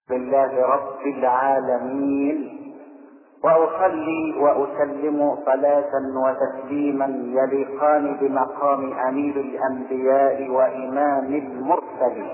لله رب العالمين واصلي واسلم صلاه وتسليما يليقان بمقام امير الانبياء وامام المرسلين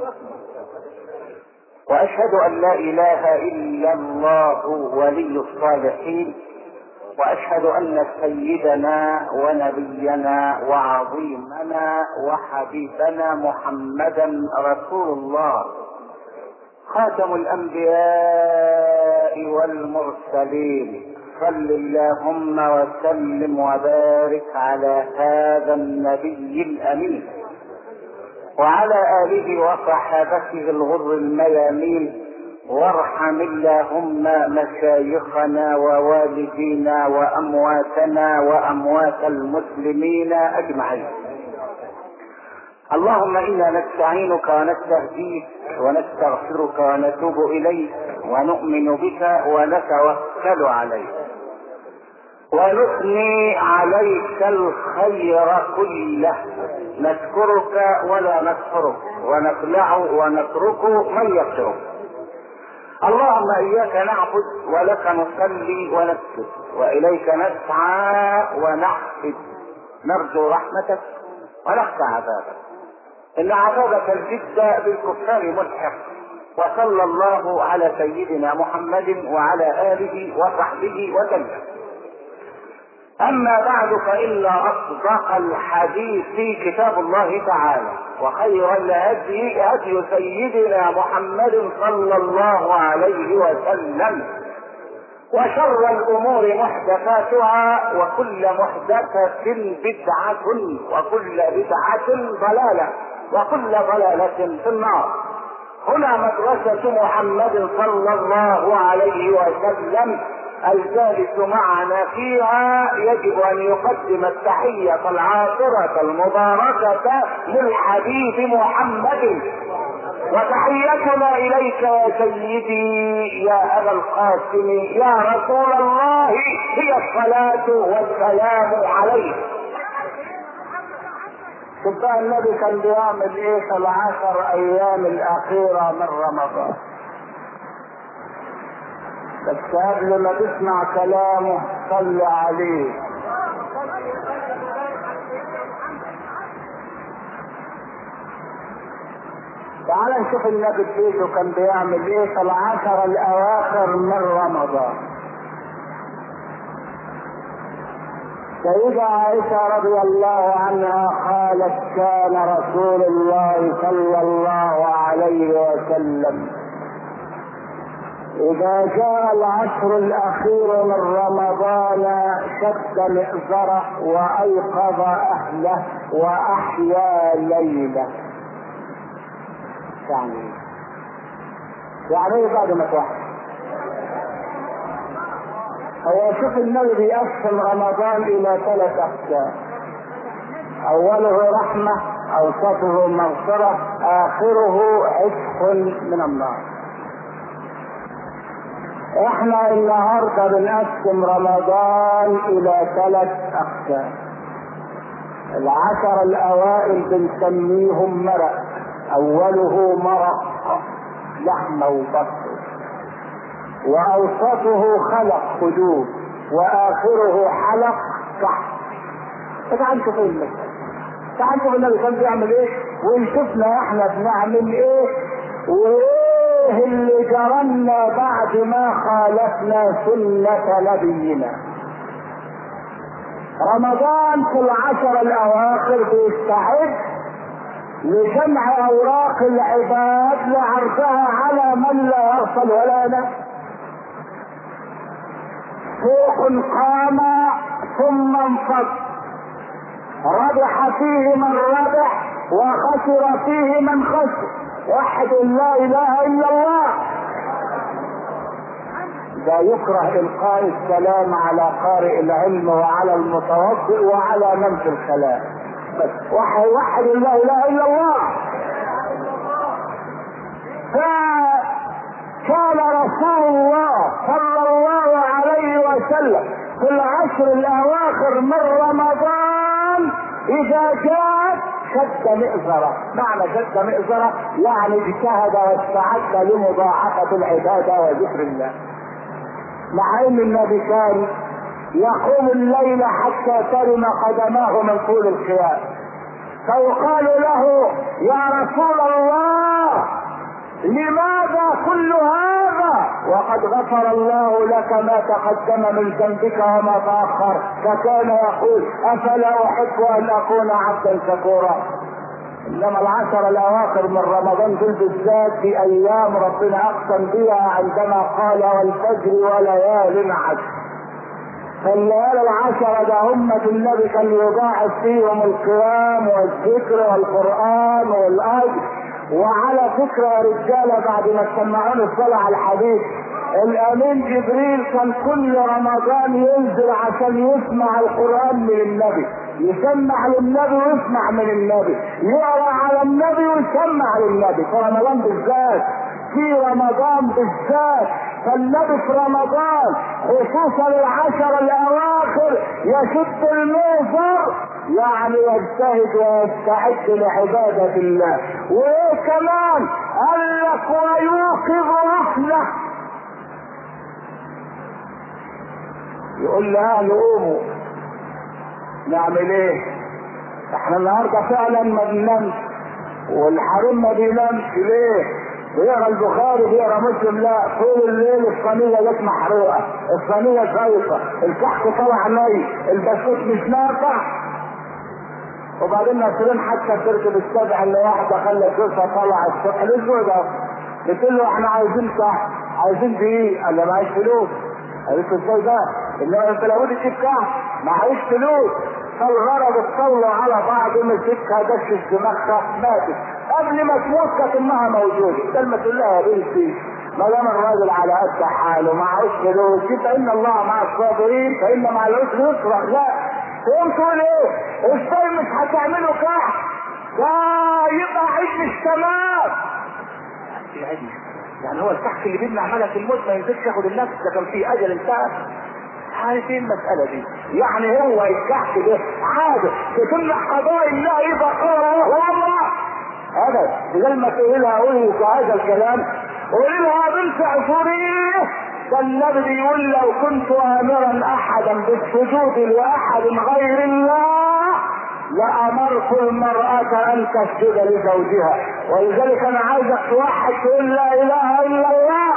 واشهد ان لا اله الا الله ولي الصالحين واشهد ان سيدنا ونبينا وعظيمنا وحبيبنا محمدا رسول الله خاتم الانبياء والمرسلين صل اللهم وسلم وبارك على هذا النبي الامين وعلى اله وصحابته الغر الميامين وارحم اللهم مشايخنا ووالدينا وامواتنا واموات المسلمين اجمعين اللهم انا نستعينك ونستهديك ونستغفرك ونتوب اليك ونؤمن بك ونتوكل عليك ونثني عليك الخير كله نشكرك ولا نكفرك ونخلع ونترك من يكفرك اللهم اياك نعبد ولك نصلي ونسجد واليك نسعى ونحفد نرجو رحمتك ونخشى عذابك ان عذابك الجد بالكفار ملحق وصلى الله على سيدنا محمد وعلى اله وصحبه وسلم اما بعد فان اصدق الحديث كتاب الله تعالى وخير الهدي هدي سيدنا محمد صلى الله عليه وسلم وشر الامور محدثاتها وكل محدثة بدعة وكل بدعة ضلالة وكل ضلالة في النار هنا مدرسة محمد صلى الله عليه وسلم الجالس معنا فيها يجب ان يقدم التحية العاطرة المباركة للحبيب محمد وتحيتنا اليك يا سيدي يا ابا القاسم يا رسول الله هي الصلاة والسلام عليك شوف بقى النبي كان بيعمل ايه في العشر ايام الاخيرة من رمضان بس قبل ما تسمع كلامه صل عليه تعال نشوف النبي في بيته كان بيعمل ايه في العشر الاواخر من رمضان سيدة عائشة رضي الله عنها قالت كان رسول الله صلى الله عليه وسلم إذا جاء العشر الأخير من رمضان شد مئزره وأيقظ أهله وأحيا ليله يعني يعني ايه بعد ما توحد هو شوف النبي بيقسم رمضان الى ثلاث اقسام اوله رحمة اوسطه مغفرة اخره عتق من النار احنا النهاردة بنقسم رمضان الى ثلاث اقسام العشر الاوائل بنسميهم مرق اوله مرق لحمة وبصر واوسطه خلق قلوب واخره حلق تحت تعال نشوف المثل تعال نشوف النبي كان بيعمل ايه ونشوفنا احنا بنعمل ايه وايه اللي جرالنا بعد ما خالفنا سنة نبينا رمضان في العشر الاواخر بيستعد لجمع اوراق العباد لعرضها على من لا يغفل ولا نفس سوق قام ثم انفض ربح فيه من ربح وخسر فيه من خسر وحد لا اله الا الله لا يكره القاء السلام على قارئ العلم وعلى المتوضئ وعلى من في الخلاء بس وحد وحد لا اله الا الله فكان رسول الله صلى الله عليه وسلم في العشر الاواخر من رمضان اذا جاءت شد مئزرة معنى شد مئزرة يعني اجتهد واستعد لمضاعفة العبادة وذكر الله مع ان النبي كان يقوم الليل حتى ترم قدماه من طول القيام فيقال له يا رسول الله لماذا كل هذا وقد غفر الله لك ما تقدم من ذنبك وما تاخر فكان يقول افلا احب ان اكون عبدا شكورا انما العشر الاواخر من رمضان دول بالذات في ايام ربنا اقسم بها عندما قال والفجر وليال عشر فالليالي العشرة ده هم النبي كان يضاعف فيهم القيام والذكر والقرآن والأجر وعلى فكرة يا رجالة بعد ما تسمعون الصلاة على الحديث الامين جبريل كان كل رمضان ينزل عشان يسمع القرآن من النبي يسمع للنبي ويسمع من النبي يقرا على النبي ويسمع للنبي في رمضان بالذات في رمضان بالذات فالنبي في رمضان خصوصا العشر الاواخر يشد الميسر يعني يجتهد ويستعد لعبادة الله وايه كمان قال لك ويوقظ رحلة يقول لأهل قوموا نعمل ايه احنا النهارده فعلا ما بننامش والحريم ما بينامش ليه بيقرا البخاري بيقرا مسلم لا طول الليل الصينيه جت محروقه الصينيه شايطه الكحك طلع ني البسكوت مش نافع وبعدين ناصرين حتى تركب السبع اللي واحده خلت جوزها طلع الصبح الاسبوع ده قلت له احنا عايزين كحك عايزين دقيق قال لي معيش فلوس قالت له ازاي ده؟ انما انت لابد تجيب كحك معيش فلوس فالغرض اتصلوا على بعض مسكها دشش دماغها ماتت قبل ما تموت كانت امها موجوده كلمة تقول لها يا بنتي ما دام الراجل على قد حاله معهوش فلوس فان الله مع الصابرين فان مع العسر يسرا لا تقوم تقول ايه؟ ازاي مش هتعملوا كحك؟ ده يبقى عيد مش تمام يعني هو الكحك اللي بيمنع ملك الموت ما ينزلش ياخد النفس ده كان فيه اجل انتهى عارفين المسألة دي يعني هو الكحك ده عادة تتم قضاء الله يبقى قال والله هذا بدل ما تقول لها قولي هذا الكلام قولي لها بنت عفوريه ده النبي بيقول لو كنت امرا احدا بالسجود لاحد غير الله لامرت المرأة ان تسجد لزوجها ولذلك انا عايزك توحد تقول لا اله الا الله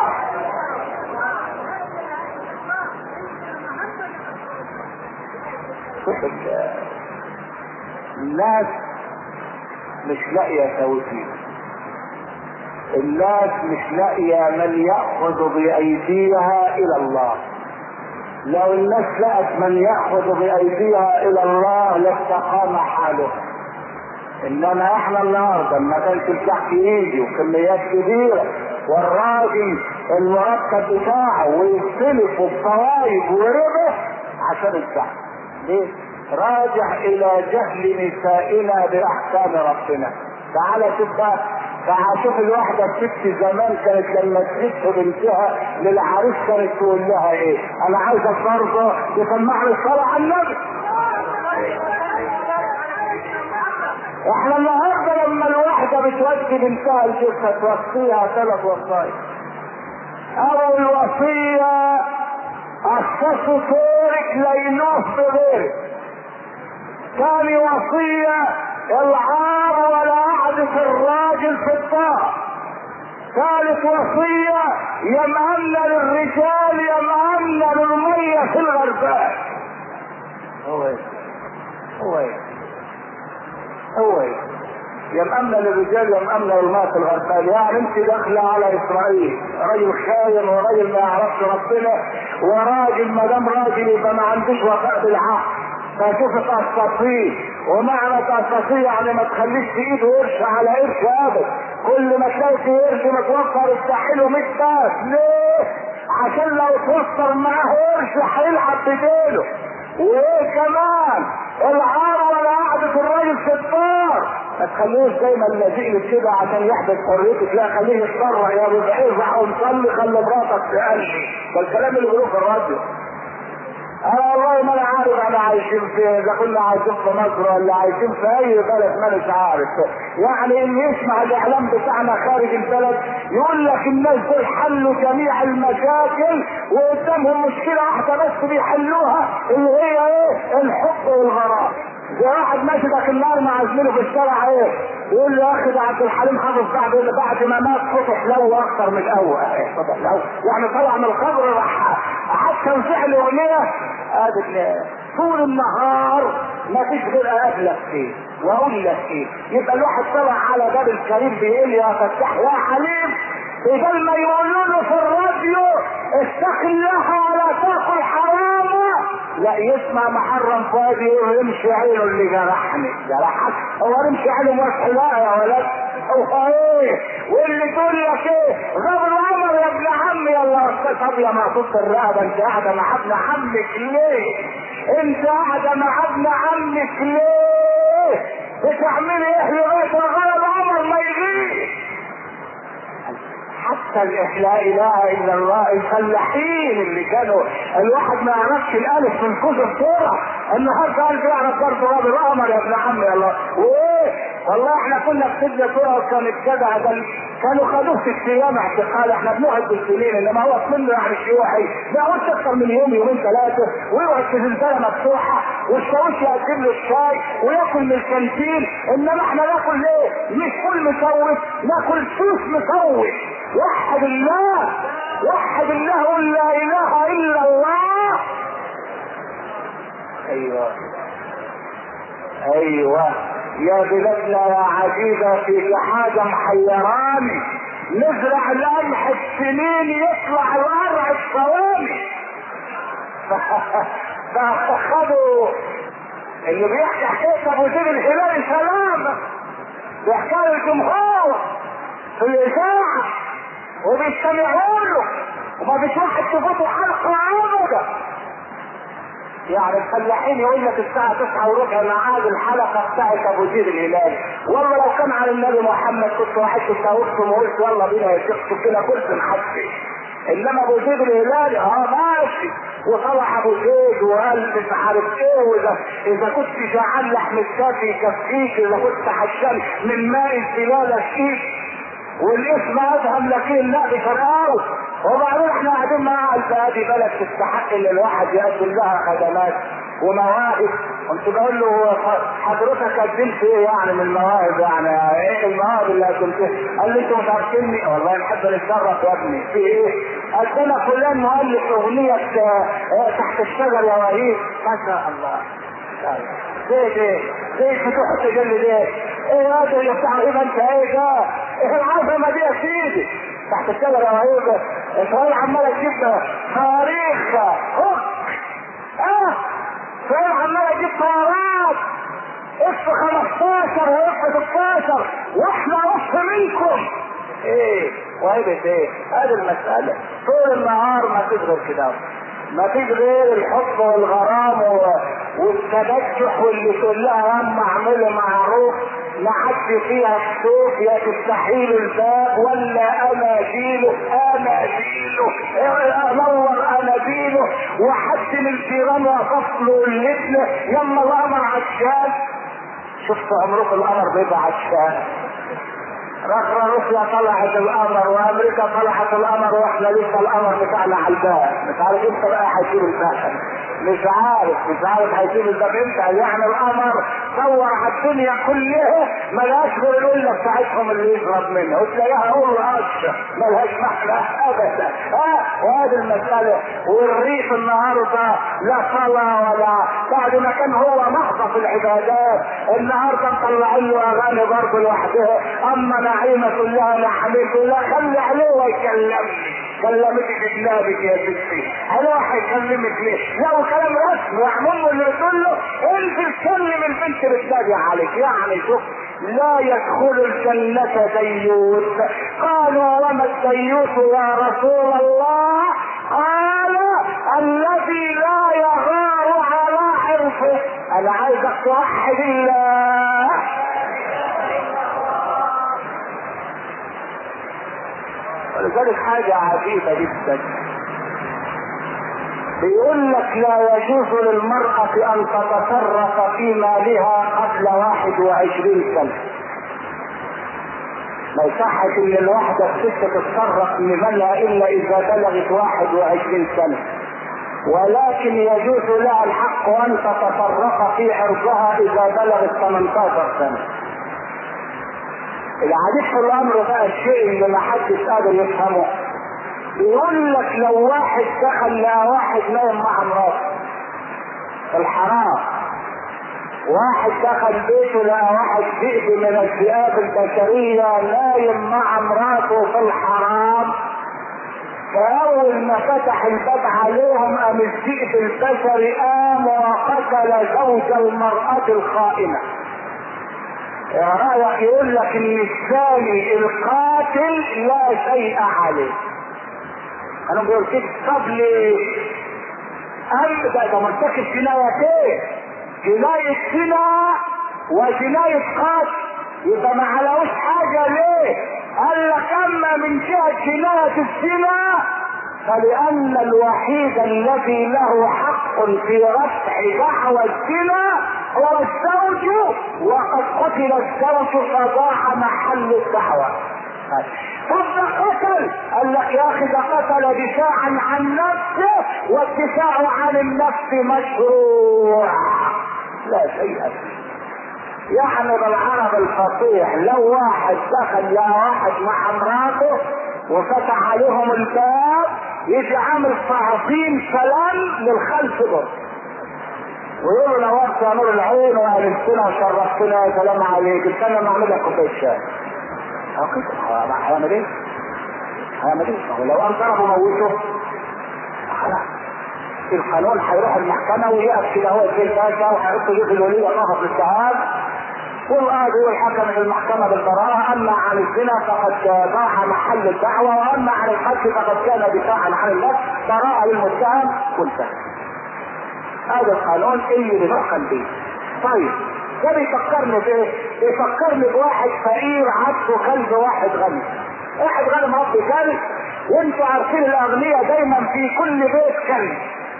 الناس مش لاقية توفيق الناس مش لاقية من يأخذ بأيديها إلى الله لو الناس لقت من يأخذ بأيديها إلى الله لاستقام حاله إنما إحنا النهاردة ما كانش الكحك يجي وكميات كبيرة والراجل المرتب بتاعه ويختلف بضرايب وربح عشان الكحك ليه؟ راجع الى جهل نسائنا باحكام ربنا تعالى شوف بقى تعالى شوف الواحدة الست زمان كانت لما تجيب بنتها للعريس كانت تقول لها ايه؟ انا عايزة برضه تسمعني الصلاة على النبي. احنا النهارده لما الواحدة بتودي بنتها لجوزها توصيها ثلاث وصايا. أول الوصية قصصوا طورك لينوه بغيرك. ثاني وصية العار ولا أعرف الراجل في الطاعة ثالث وصية يمأمن للرجال يمأمن للمية في الغرباء هو ايه هو ايه هو ايه يمأمن للرجال يمأمن للماء في الغربال يعني انت داخله على اسرائيل راجل خاين وراجل ما يعرفش ربنا وراجل ما دام راجل يبقى ما عندوش وفاء بالعقل فشوف تقصصيه ومعنى تقصصيه يعني ما تخليش في ايده قرش على قرش ابدا كل ما تلاقي في قرش متوفر افتحي له 100 باس ليه؟ عشان لو توفر معاه قرش هيلعب بديله وايه كمان العار ولا قعدة الراجل في الدار ما تخليهوش دايما لازق كده عشان يحدث حريتك لا خليه يتطرع يا ابو ارجع ومصلي خلي مراتك في قلبي ده الكلام اللي بيقولوه في الراديو انا والله ما انا عارف انا عايشين فين اذا كنا عايشين في مصر ولا عايشين في اي بلد ما مش عارف يعني اللي يسمع الاعلام بتاعنا خارج البلد يقول لك الناس دول حلوا جميع المشاكل وقدامهم مشكله واحده بس بيحلوها اللي هي ايه الحب والغرام زي واحد ماشي ذاك النهار مع زميله في الشارع ايه يقول له يا اخي ده عبد الحليم حافظ بعد بعد ما مات فتح له اكثر من الاول ايه فتح له يعني طلع من القبر راح حتى وفعل اغنيه ادي طول النهار ما فيش غير اقول لك ايه واقول لك ايه يبقى الواحد طلع على باب الكريم بيقول يا فتاح يا حليم بدل ما يقولوا له في الراديو اتق الله ولا تاكل حرامه لا يسمع محرم فؤادي يمشي عينه اللي جرحني جرحك هو يمشي عينه مسح لا يا ولد هو ايه واللي تقول لك ايه غاب العمر يا ابن عمي يلا استاذ طب يا معصوص الرقبه انت قاعده مع ابن عمك ليه؟ انت قاعده مع ابن عمك ليه؟ بتعملي ايه لغايه غاب العمر ما يغيب حتى لا اله الا الله الفلاحين اللي كانوا الواحد ما يعرفش الالف من كتب صوره النهارده قال يعرف برضه غاب القمر يا ابن عمي الله وايه والله احنا كنا في سجن صوره وكانت كده ده كانوا خدوه في الصيام اعتقال احنا بنقعد بالسنين انما هو منه يعني شيوعي ما يقعدش اكثر من يوم يومين ثلاثه ويقعد في زنزانه مفتوحه والشاويش يقدم له الشاي وياكل من الكانتين انما احنا ناكل ليه؟ مش كل مسوس ناكل سوس مسوس وحد الله وحد الله قل لا اله الا الله ايوه ايوه يا بلادنا يا عجيبة في حاجة محيراني نزرع القمح السنين يطلع القرع الثواني فاخدوا اللي بيحكي حكاية ابو زيد الهلالي سلامة بيحكي الجمهور في الاذاعة وبيستمعوا له وما فيش واحد تفوته حلقة ابدا يعني الفلاحين يقول لك الساعة 9 وربع ميعاد الحلقة بتاعت ابو زيد الهلالي والله لو كان على النبي محمد كنت واحد تساوقتم وقلت يلا بينا يا شيخ كده كنت محبي انما ابو زيد الهلالي اه ماشي وطلع ابو زيد وقال مش عارف ايه واذا اذا كنت جعان لحم الكافي يكفيك اذا كنت حشان من ماء الزلالة فيك والاسم ادهم لكن لا بفرقاوي وبعدين احنا قاعدين مع البادي بلد تستحق ان الواحد يقدم لها خدمات ومواهب كنت بقول له حضرتك قدمت ايه يعني من المواهب يعني ايه المواهب اللي قدمتها؟ قال لي انتوا مش عارفيني والله نحب نتشرف يا ابني في ايه؟ قدنا فلان مؤلف اغنيه تحت الشجر يا وهيب ما شاء الله زي ده زي فتوح التجلي ده ايه هذا اللي بتاع ايه انت ايه ده؟ ايه العظمه دي يا سيدي؟ تحت الشجره يا وهيب اسرائيل عماله تجيب صواريخ هوك اه اسرائيل عماله تجيب طيارات اف 15 واف 16 واحنا نص منكم ايه وهيبة ايه هذه المسألة طول النهار ما فيش غير كده ما فيش غير الحب والغرام والتبجح واللي تقول لها هم اعملوا معروف نعدي فيها الصوف يا تستحيل الباب ولا اناديله اناديله انور اناديله وحد من الجيران وقف له الابن يلا القمر عشان شفت عمرك القمر بيبقى عشان رخرة روسيا طلعت القمر وامريكا طلعت القمر واحنا لسه القمر بتاعنا على الباب مش عارف امتى بقى هيسيب الباب مش عارف مش عارف هيسيب الباب امتى يعني القمر صور على الدنيا كلها ملهاش غير القله بتاعتهم اللي يشرب منها وتلاقيها قول قش ملهاش معنى ابدا اه وهذه المساله والريف النهارده لا صلاه ولا بعد ما كان هو محضر في العبادات النهارده مطلعين له اغاني برضه لوحدها اما نعيمه كلها نعمته لا خلي عليه ويكلمني كلمتك جنابك يا ستي هروح هيكلمك ليه لو كلام رسمي يعمل اللي يقول له انزل كلم البنت بتنادي عليك يعني شوف لا يدخل الجنة ديوث قالوا وما الديوث يا رسول الله قال الذي لا يغار على عرفه انا عايزك توحد الله ولذلك حاجة عجيبة جدا بيقول لك لا يجوز للمرأة أن تتصرف في مالها قبل واحد وعشرين سنة ما يصحش ان الواحدة الست تتصرف من مالها الا اذا بلغت واحد وعشرين سنة ولكن يجوز لها الحق ان تتصرف في عرضها اذا بلغت 18 سنة العديد في الامر بقى الشيء اللي ما حدش قادر يفهمه بيقول لك لو واحد دخل لقى واحد نايم مع مراته الحرام واحد دخل بيته لقى واحد ذئب من الذئاب البشرية نايم مع مراته في الحرام فأول ما فتح الباب عليهم قام الذئب البشري قام وقتل زوج المرأة الخائنة يا رأيك يقول لك ان الثاني القاتل لا شيء عليه انا بقول كده طب ليه؟ قال ده ده مرتكب جنايتين جناية زنا وجناية قتل يبقى ما علوش حاجة ليه؟ قال لك اما من جهة جناية الزنا فلأن الوحيد الذي له حق في رفع دعوى الزنا هو الزوج وقد قتل الزوج فضاع محل الدعوة طب قتل قال لك يا اخي ده قتل دفاعا عن نفسه والدفاع عن النفس مشروع لا شيء فيه يعني بالعرب الفصيح لو واحد دخل لقى واحد مع مراته وفتح عليهم الباب يجي عامل تعظيم سلام للخلف دول ويقولوا لو وقت يا نور العين وقابلتنا وشرفتنا يا سلام عليك استنى ما اعمل لك كوبايه شاي هيعمل ايه؟ هيعمل ايه؟ ولو قام ضربه موته خلاص القانون هيروح المحكمة ويقف كده هو زي الباشا وهيحط يد الولي نقف للشهاد والقاضي والحكم في المحكمة بالبراءة أما عن الزنا فقد ضاع محل الدعوة وأما عن الحج فقد كان دفاعا عن النفس براءة للمتهم وانتهى. هذا القانون اللي بنحكم به. طيب ده بيفكرني بايه؟ بيفكرني بواحد فقير عنده كلب واحد غني. واحد غني مربي كلب وانتوا عارفين الاغنياء دايما في كل بيت كلب.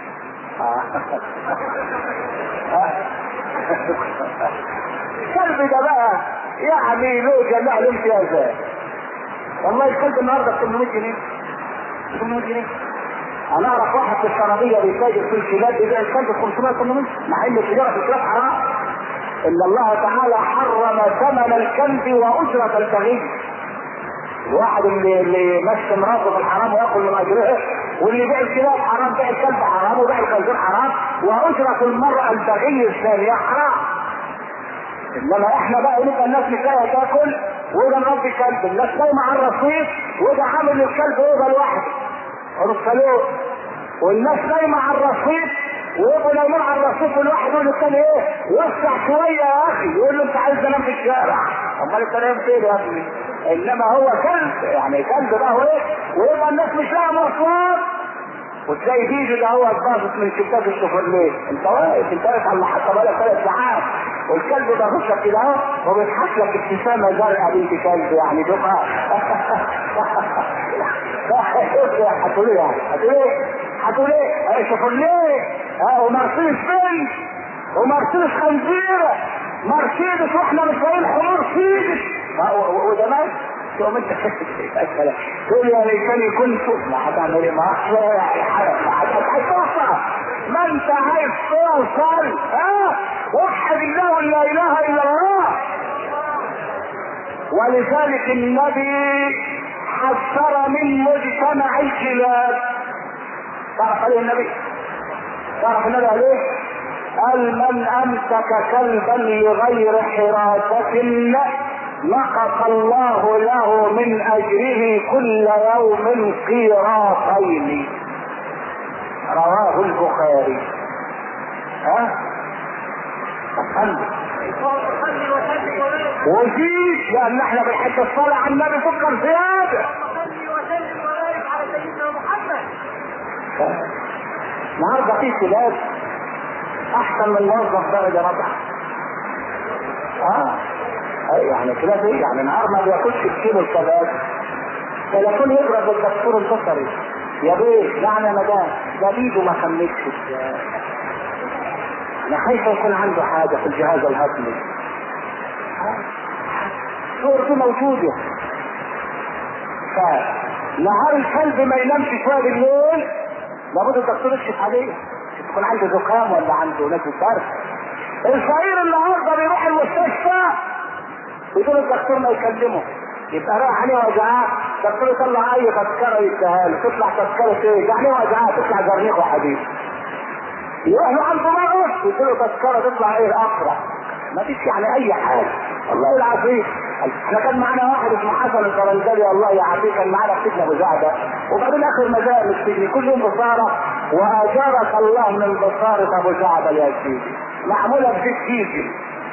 الكلب ده بقى يعني له جميع الامتيازات والله الكلب النهارده ب 800 جنيه 800 جنيه انا اعرف واحد في الشرابيه بيتاجر في الكلاب بيبيع الكلب ب 500 800 مع ان التجاره في الكلاب حرام ان الله تعالى حرم ثمن الكلب واجره البغي الواحد اللي اللي مشى مراته في الحرام وياكل من اجرها واللي بيع الكلاب حرام بيع الكلب حرام وبيع الخنزير حرام واجره المراه البغي الثانيه حرام انما احنا بقى نبقى الناس مش لاقيه تاكل وده مربي كلب الناس نايمه على الرصيف وده عامل الكلب اوضه لوحده رصالوه والناس نايمه على الرصيف ويبقوا نايمين على الرصيف والواحد يقول للتاني ايه وسع شويه يا اخي يقول له انت عايز انام في الشارع امال انت نايم فين يا ابني انما هو كلب يعني كلب بقى هو ايه ويبقى الناس مش لاقيه مواصلات وتلاقي فيديو ده هو باصص من شباك الشوفرليه انت واقف انت واقف على المحطه بقالك ثلاث ساعات والكلب باصص لك كده اهو وبيضحك لك ابتسامه زرقاء بنت كلب يعني دفعه هتقول ايه يعني؟ هتقول ايه؟ هتقول ايه؟ شوفرليه اه ومرسيدس بنت ومرسيدس خنزيره مرسيدس واحنا مش لاقيين حمار سيدس وده ماشي تقوم انت تقول يا ليتني كنت ما هتعمل ايه ما هتوصل ما انت عايز توصل ها وحد الله لا اله الا الله ولذلك النبي حذر من مجتمع الكلاب تعرف عليه النبي تعرف النبي عليه قال من امسك كلبا لغير حراسة نقص الله له من اجره كل يوم قيراطين رواه البخاري ها الحمد وزيد لان احنا بنحب الصلاة على النبي فكر زيادة النهارده في كلاب احسن من موظف درجة رابعة اه يعني كلاب ايه يعني نهار ما بياكلش الكيلو الثلاث تليفون يضرب الدكتور البصري يا بيه نعم يا مدام ده بيده ما كملش انا خايف يكون عنده حاجه في الجهاز الهضمي صورته موجوده فنهار الكلب ما ينامش شويه بالليل لابد الدكتور يكشف عليه يكون عنده زكام ولا عنده نزله برد الفقير النهارده بيروح المستشفى بدون الدكتور ما يكلمه يبقى رايح عليه وجعات الدكتور يطلع اي تذكره يديها له تطلع تذكره ايه؟ يعني وجعات تطلع زرنيخ وحديد يروح له عند مرض يديله تذكره تطلع ايه اقرا ما فيش يعني اي حاجه الله العظيم احنا كان معانا واحد اسمه حسن الفرنجلي الله يعافيه كان معانا في سجن ابو زعده وبعدين اخر ما جاء من السجن كل يوم بصاره واجرك الله من بصاره ابو زعده يا سيدي معموله بزيت كيسي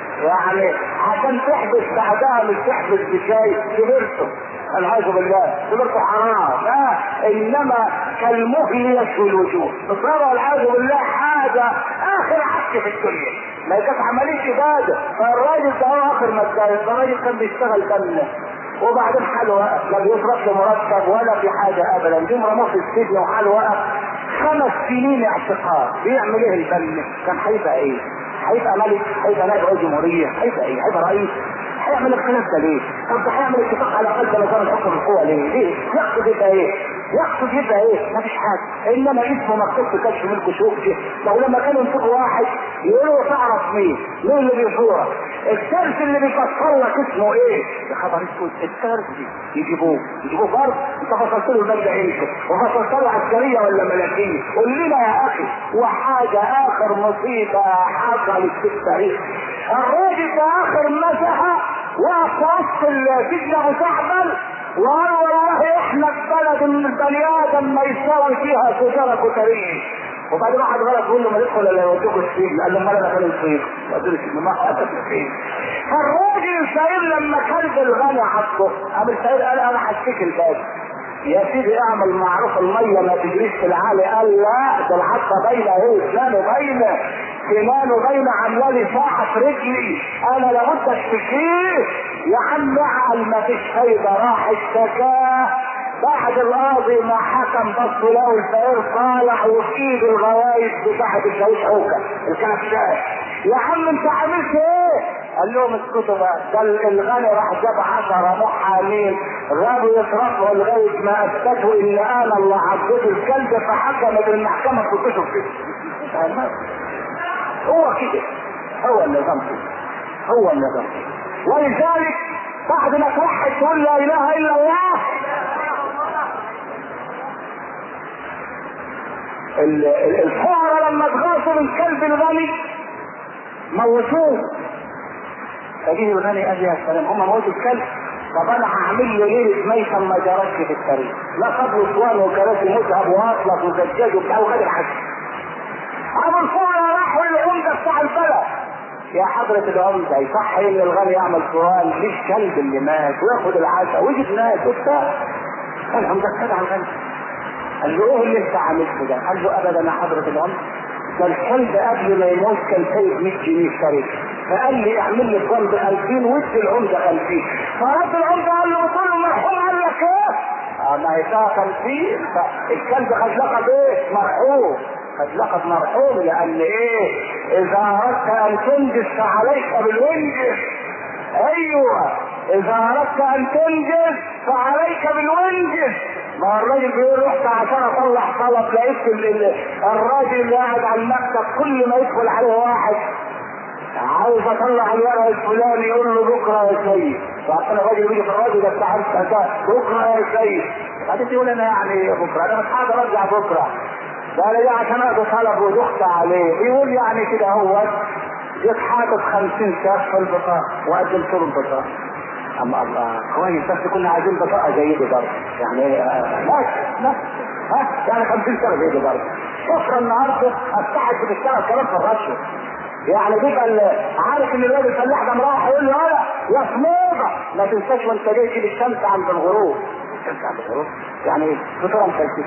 يعني عشان تحبس بعدها مش تحبس بشاي كبرته العياذ بالله كبرته حرام لا انما كالمهل يشوي الوجوه بصراحه والعياذ بالله حاجه اخر عك في الدنيا ما كانت عمليه عباده فالراجل ده هو اخر ما اتجوز الراجل كان بيشتغل كان وبعدين حاله وقف لا بيصرف له مرتب ولا في حاجه ابدا جم رموه في السجن وحاله وقف خمس سنين اعتقال بيعمل ايه البن كان هيبقى ايه؟ هيبقى ملك هيبقى نائب رئيس جمهوريه هيبقى ايه؟ هيبقى رئيس هيعمل الخلاف ده ليه؟ طب ده هيعمل اتفاق على الاقل نظام الحكم القوى ليه؟ ليه؟ يقصد يبقى ايه؟ يقصد يبقى ايه؟ مفيش حاجه انما اسمه مكتوب في كشف ملك شوكتي لو لما كانوا ينطقوا واحد يقولوا تعرف مين؟ مين اللي بيصورك؟ الدرس اللي بيفسر لك اسمه ايه؟ يا خبر اسود الدرس دي يجيبوه يجيبوه فرض انت فصلت له الماده امتى؟ وفصلت له عسكريه ولا ملكيه؟ قول لنا يا اخي وحاجه اخر مصيبه حصلت في التاريخ الراجل ده اخر مسحه وقف في وسط السجن ابو شعبل وقال والله احنا البلد اللي البني ادم ما يساوي فيها شجره كتريه وبعدين واحد غلط يقول له ما ندخل الا يودوك السجن قال له امال انا فين السجن؟ قلت له السجن ما هو اسف السجن فالراجل السعيد لما كلب الغني حطه قام السعيد قال انا هشتكي الباب يا سيدي اعمل معروف الميه ما تجريش في العالي قال لا ده الحطه باينه اهو سنانه باينه سنانه باينه عامله لي ساحه في رجلي انا لابد اشتكيه يا عم اعقل ما فيش فايده راح اشتكاه بعد القاضي ما حكم بص له الفقير طالع وفي ايده الغوايش بتاعت الشاويش حوكه الكبشات يا عم انت عملت ايه؟ قال لهم اسكتوا بقى ده الغني راح جاب عشرة محامين غابوا يصرفوا لغايه ما اثبتوا ان انا اللي عضيت الكلب فحكمت المحكمه تكتب كده هو كده هو النظام كده هو النظام ولذلك بعد ما توحد تقول لا اله الا الله الفقراء لما تغاصوا من كلب الغني موتوه فجيه الغني قال يا سلام هم موتوا الكلب طب انا هعمل له ليله ميتا ما جرتش في التاريخ لا قبل اسوان وكراسي مذهب واطلق وزجاج وبتاع وخد الحاج ابو الفقراء راحوا للعمده بتاع البلد يا حضرة العمدة يصح ان الغني يعمل سؤال ليش كلب اللي مات وياخد العشاء ويجي ناس وبتاع العمدة ابتدع الغني قال له ايه اللي انت عملته ده؟ قال له ابدا يا حضرة العمدة ده الكلب قبل ما يموت كان سايب 100 جنيه اشتريت فقال لي اعمل لي فند ب 2000 وادي العمده 50 فرد العمده قال له قلت له المرحوم قال لك ايه؟ اه ما هي فيها 50 فالكلب خد لقب ايه؟ مرحوم خد لقب مرحوم لان ايه؟ اذا اردت ان تنجز فعليك بالونجز ايوه اذا اردت ان تنجز فعليك بالونجز ما الراجل بيقول رحت عشان اطلع طلب لقيت الراجل اللي قاعد على المكتب كل ما يدخل عليه واحد عاوز اطلع الورق الفلاني يقول له بكره يا سيد فعشان الراجل بيجي في الراجل ده بتاع بكره يا سيد بعدين تقول انا يعني بكره انا مش هقدر ارجع بكره ده انا جاي عشان اقضي طلب ودخت عليه بيقول يعني كده هو جيت حاطط 50 شاف في البطاقه وقدمت له البطاقه اما الله كويس بس كنا عايزين بطاقه زي دي برضه يعني بس بس ها يعني 50 سنه زي دي برضه بكره النهارده افتحت بتشتغل كمان في الرشوه يعني بيبقى عارف ان الواد الفلاح ده مروح يقول له ولا يا سموضه ما تنساش وانت جاي تجيب الشمس عند الغروب الشمس عند الغروب يعني ايه؟ فطوره مفلسفه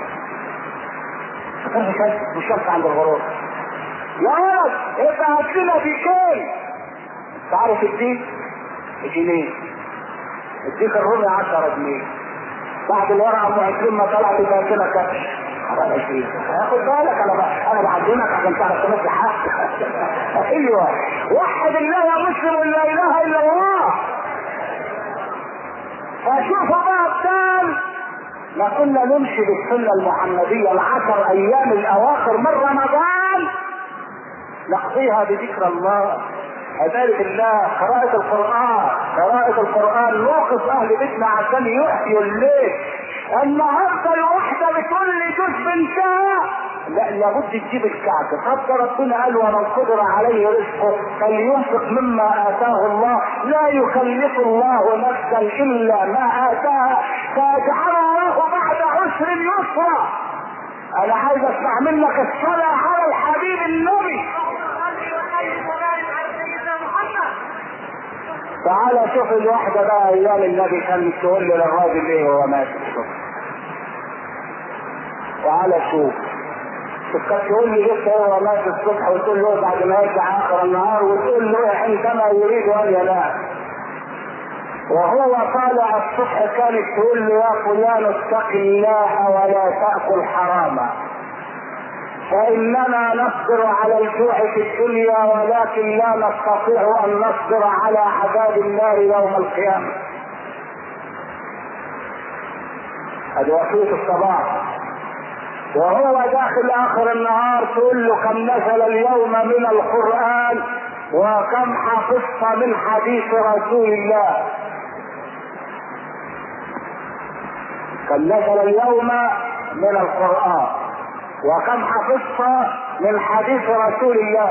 فطوره مفلسفه والشمس عند الغروب يا ولد ابقى هات لنا بكام انت عارف الدين جنيه اديك الربع 10 جنيه بعد الورقه ام 20 ما طلعت يبقى كده كبش حرام عشرين خد بالك انا بقى انا بعلمك عشان تعرف تمشي حقك ايوه وحد الله يا مسلم لا اله الا الله فشوفوا بقى ابطال ما كنا نمشي بالسنه المحمديه العشر ايام الاواخر من رمضان نقضيها بذكر الله عبادة الله قراءة القرآن قراءة القرآن نوقف أهل بيتنا عشان يحيوا الليل النهارده الواحدة بتقول لي جوز بنتها لا لابد تجيب الكعكة حتى ربنا قال ومن قدر عليه رزقه فلينفق مما آتاه الله لا يكلف الله نفسا إلا ما آتاها فيجعل الله بعد عسر يسرا أنا عايز أسمع منك الصلاة على الحبيب النبي تعالى شوف الواحدة بقى ايام النبي كان تقول للراجل ايه وهو ماشي الصبح تعالى شوف شوف كانت تقول لي لسه هو ماشي الصبح وتقول له بعد ما يرجع اخر النهار وتقول له عندما يريد ان ينام وهو طالع الصبح كانت تقول له يا فلان اتق الله ولا تاكل حراما فإننا نصبر على الجوع في الدنيا ولكن لا نستطيع أن نصبر على عذاب النار يوم القيامة. هذه وصية الصباح. وهو داخل آخر النهار تقول له كم نزل اليوم من القرآن وكم حفظت من حديث رسول الله. كم نزل اليوم من القرآن وكم حفظت من حديث رسول الله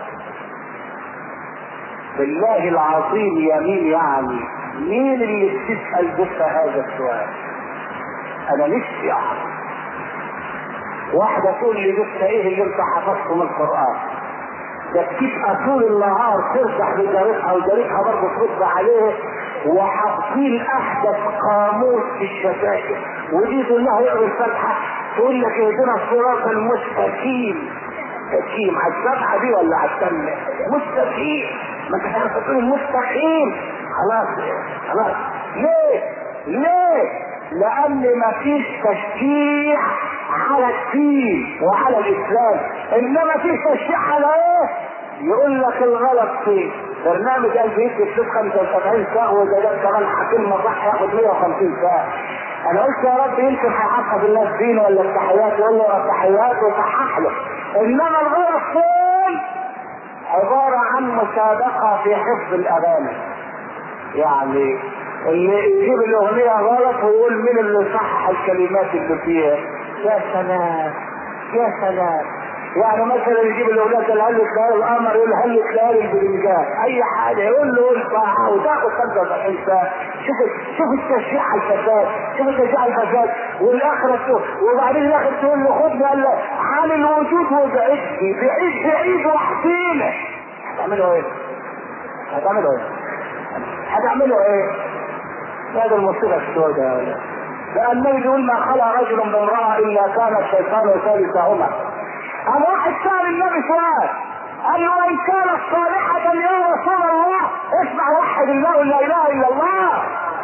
بالله العظيم يمين يعني مين اللي بتسأل بك هذا السؤال انا نفسي اعرف واحدة تقول لي لسه ايه اللي انت حفظته من القرآن ده بتبقى طول النهار ترجع بجارتها وجارتها برضه ترد عليه وحاطين احدث قاموس في الشتائم ودي تقول لها اقرا الفاتحه تقول لك اهدنا الصراط المستقيم مستقيم على السبعه دي ولا على الثامنه مستقيم ما انت عارف تقول المستقيم خلاص خلاص ليه؟ ليه؟ لان ما فيش تشجيع على الدين وعلى الاسلام انما فيش تشجيع على ايه؟ يقول لك الغلط فين؟ برنامج قال بيدي فلوس 75 ساعة وإذا جاب كمان كلمة صح ياخد 150 ساعة. أنا قلت يا رب يمكن هيحقق الناس دين ولا التحيات يقول له التحيات وصحح له. إنما الغلط فين؟ عبارة عن مسابقة في حفظ الأغاني. يعني اللي يجيب الأغنية غلط ويقول مين اللي صحح الكلمات اللي فيها. يا سلام يا سلام يعني مثلا يجيب الاولاد اللي هل تلاقي القمر يقول هل تلاقي البرنجان اي حاجه يقول له انت وتاخد 75 ساعه شوف شوف التشجيع على الفساد شوف التشجيع على الفساد والاخره تقول وبعدين الاخر تقول له خد قال له عن الوجود وبعيد بعيد بعيد واحكينا هتعملوا ايه؟ هتعملوا ايه؟ هتعملوا ايه؟ هذا المصيبه السوداء يا ولد لأن النبي بيقول ما خلى رجل بامرأة إلا كان الشيطان ثالثهما أنا واحد سأل النبي سؤال قال له وإن كانت صالحة يا رسول الله اسمع وحد الله لا إله إلا الله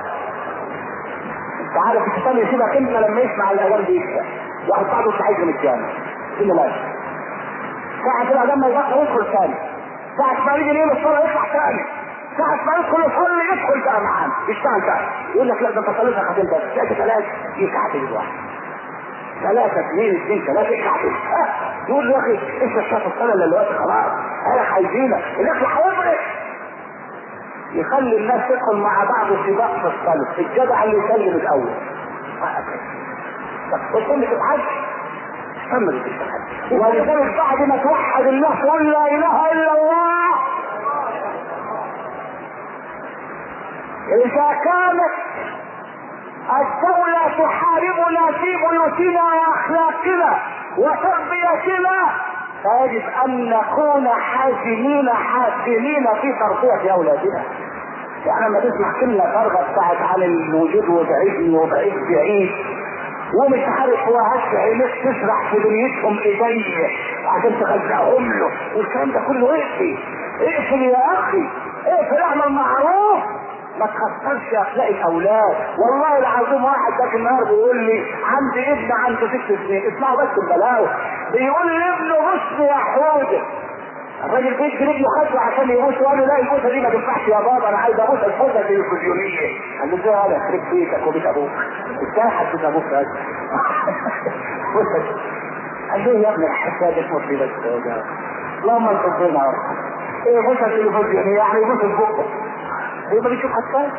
أنت عارف الشيطان يسيبك أنت لما يسمع الأذان دي يكسب واحد صاحبه صحيح من الجامع إلا لا ساعة كده لما يبقى يدخل ثاني ساعة ما يجي يقول الصلاة يطلع ثاني ساعة ما يدخل يصلي يدخل بقى معانا يشتغل بقى يقول لك لا ده انت صليت ركعتين بس ثلاثة ثلاثة يساعتين واحد ثلاثة اثنين اثنين ثلاثة يساعتين يقول يا اخي انت شاف الصلاة اللي دلوقتي خلاص انا عايزينك الاكل هيفرق يخلي الناس تدخل مع بعض سباق في الصلاة الجدع اللي يسلم الاول طب وصلي في الحج كمل في الحج ولذلك بعد ما توحد الله تقول لا اله الا الله إذا كانت الدولة تحاربنا في بيوتنا وأخلاقنا وتربيتنا فيجب أن نكون حازمين حاسمين في تربية أولادنا. يعني لما تسمع كلمة فارغة بتاعت عن الوجود وبعيدني وبعيد بعيد ومش عارف هو هش عينيك تسرح في دنيتهم ايديه عشان تخزقهم له والكلام ده كله اقفل اقفل يا اخي اقفل اعمل معروف ما تخسرش اخلاق الاولاد والله العظيم واحد ذاك النهار بيقول لي عندي ابن عنده ست سنين اسمعوا بس البلاوي بيقول لي ابنه بص يا حوده الراجل بيجري رجله خشوة عشان يبوس وقال له لا البوسه دي ما تنفعش يا بابا انا عايز ابوس الحوزه التلفزيونيه قال له ازاي هذا يخرب بيتك وبيت ابوك ازاي حدد ابوك بس قال له يا ابني الحساد اسمه في بس اللهم انصر بينا يا رب ايه بوسه تلفزيونيه يعني يبوس البوكه هو ما بيشوف حساد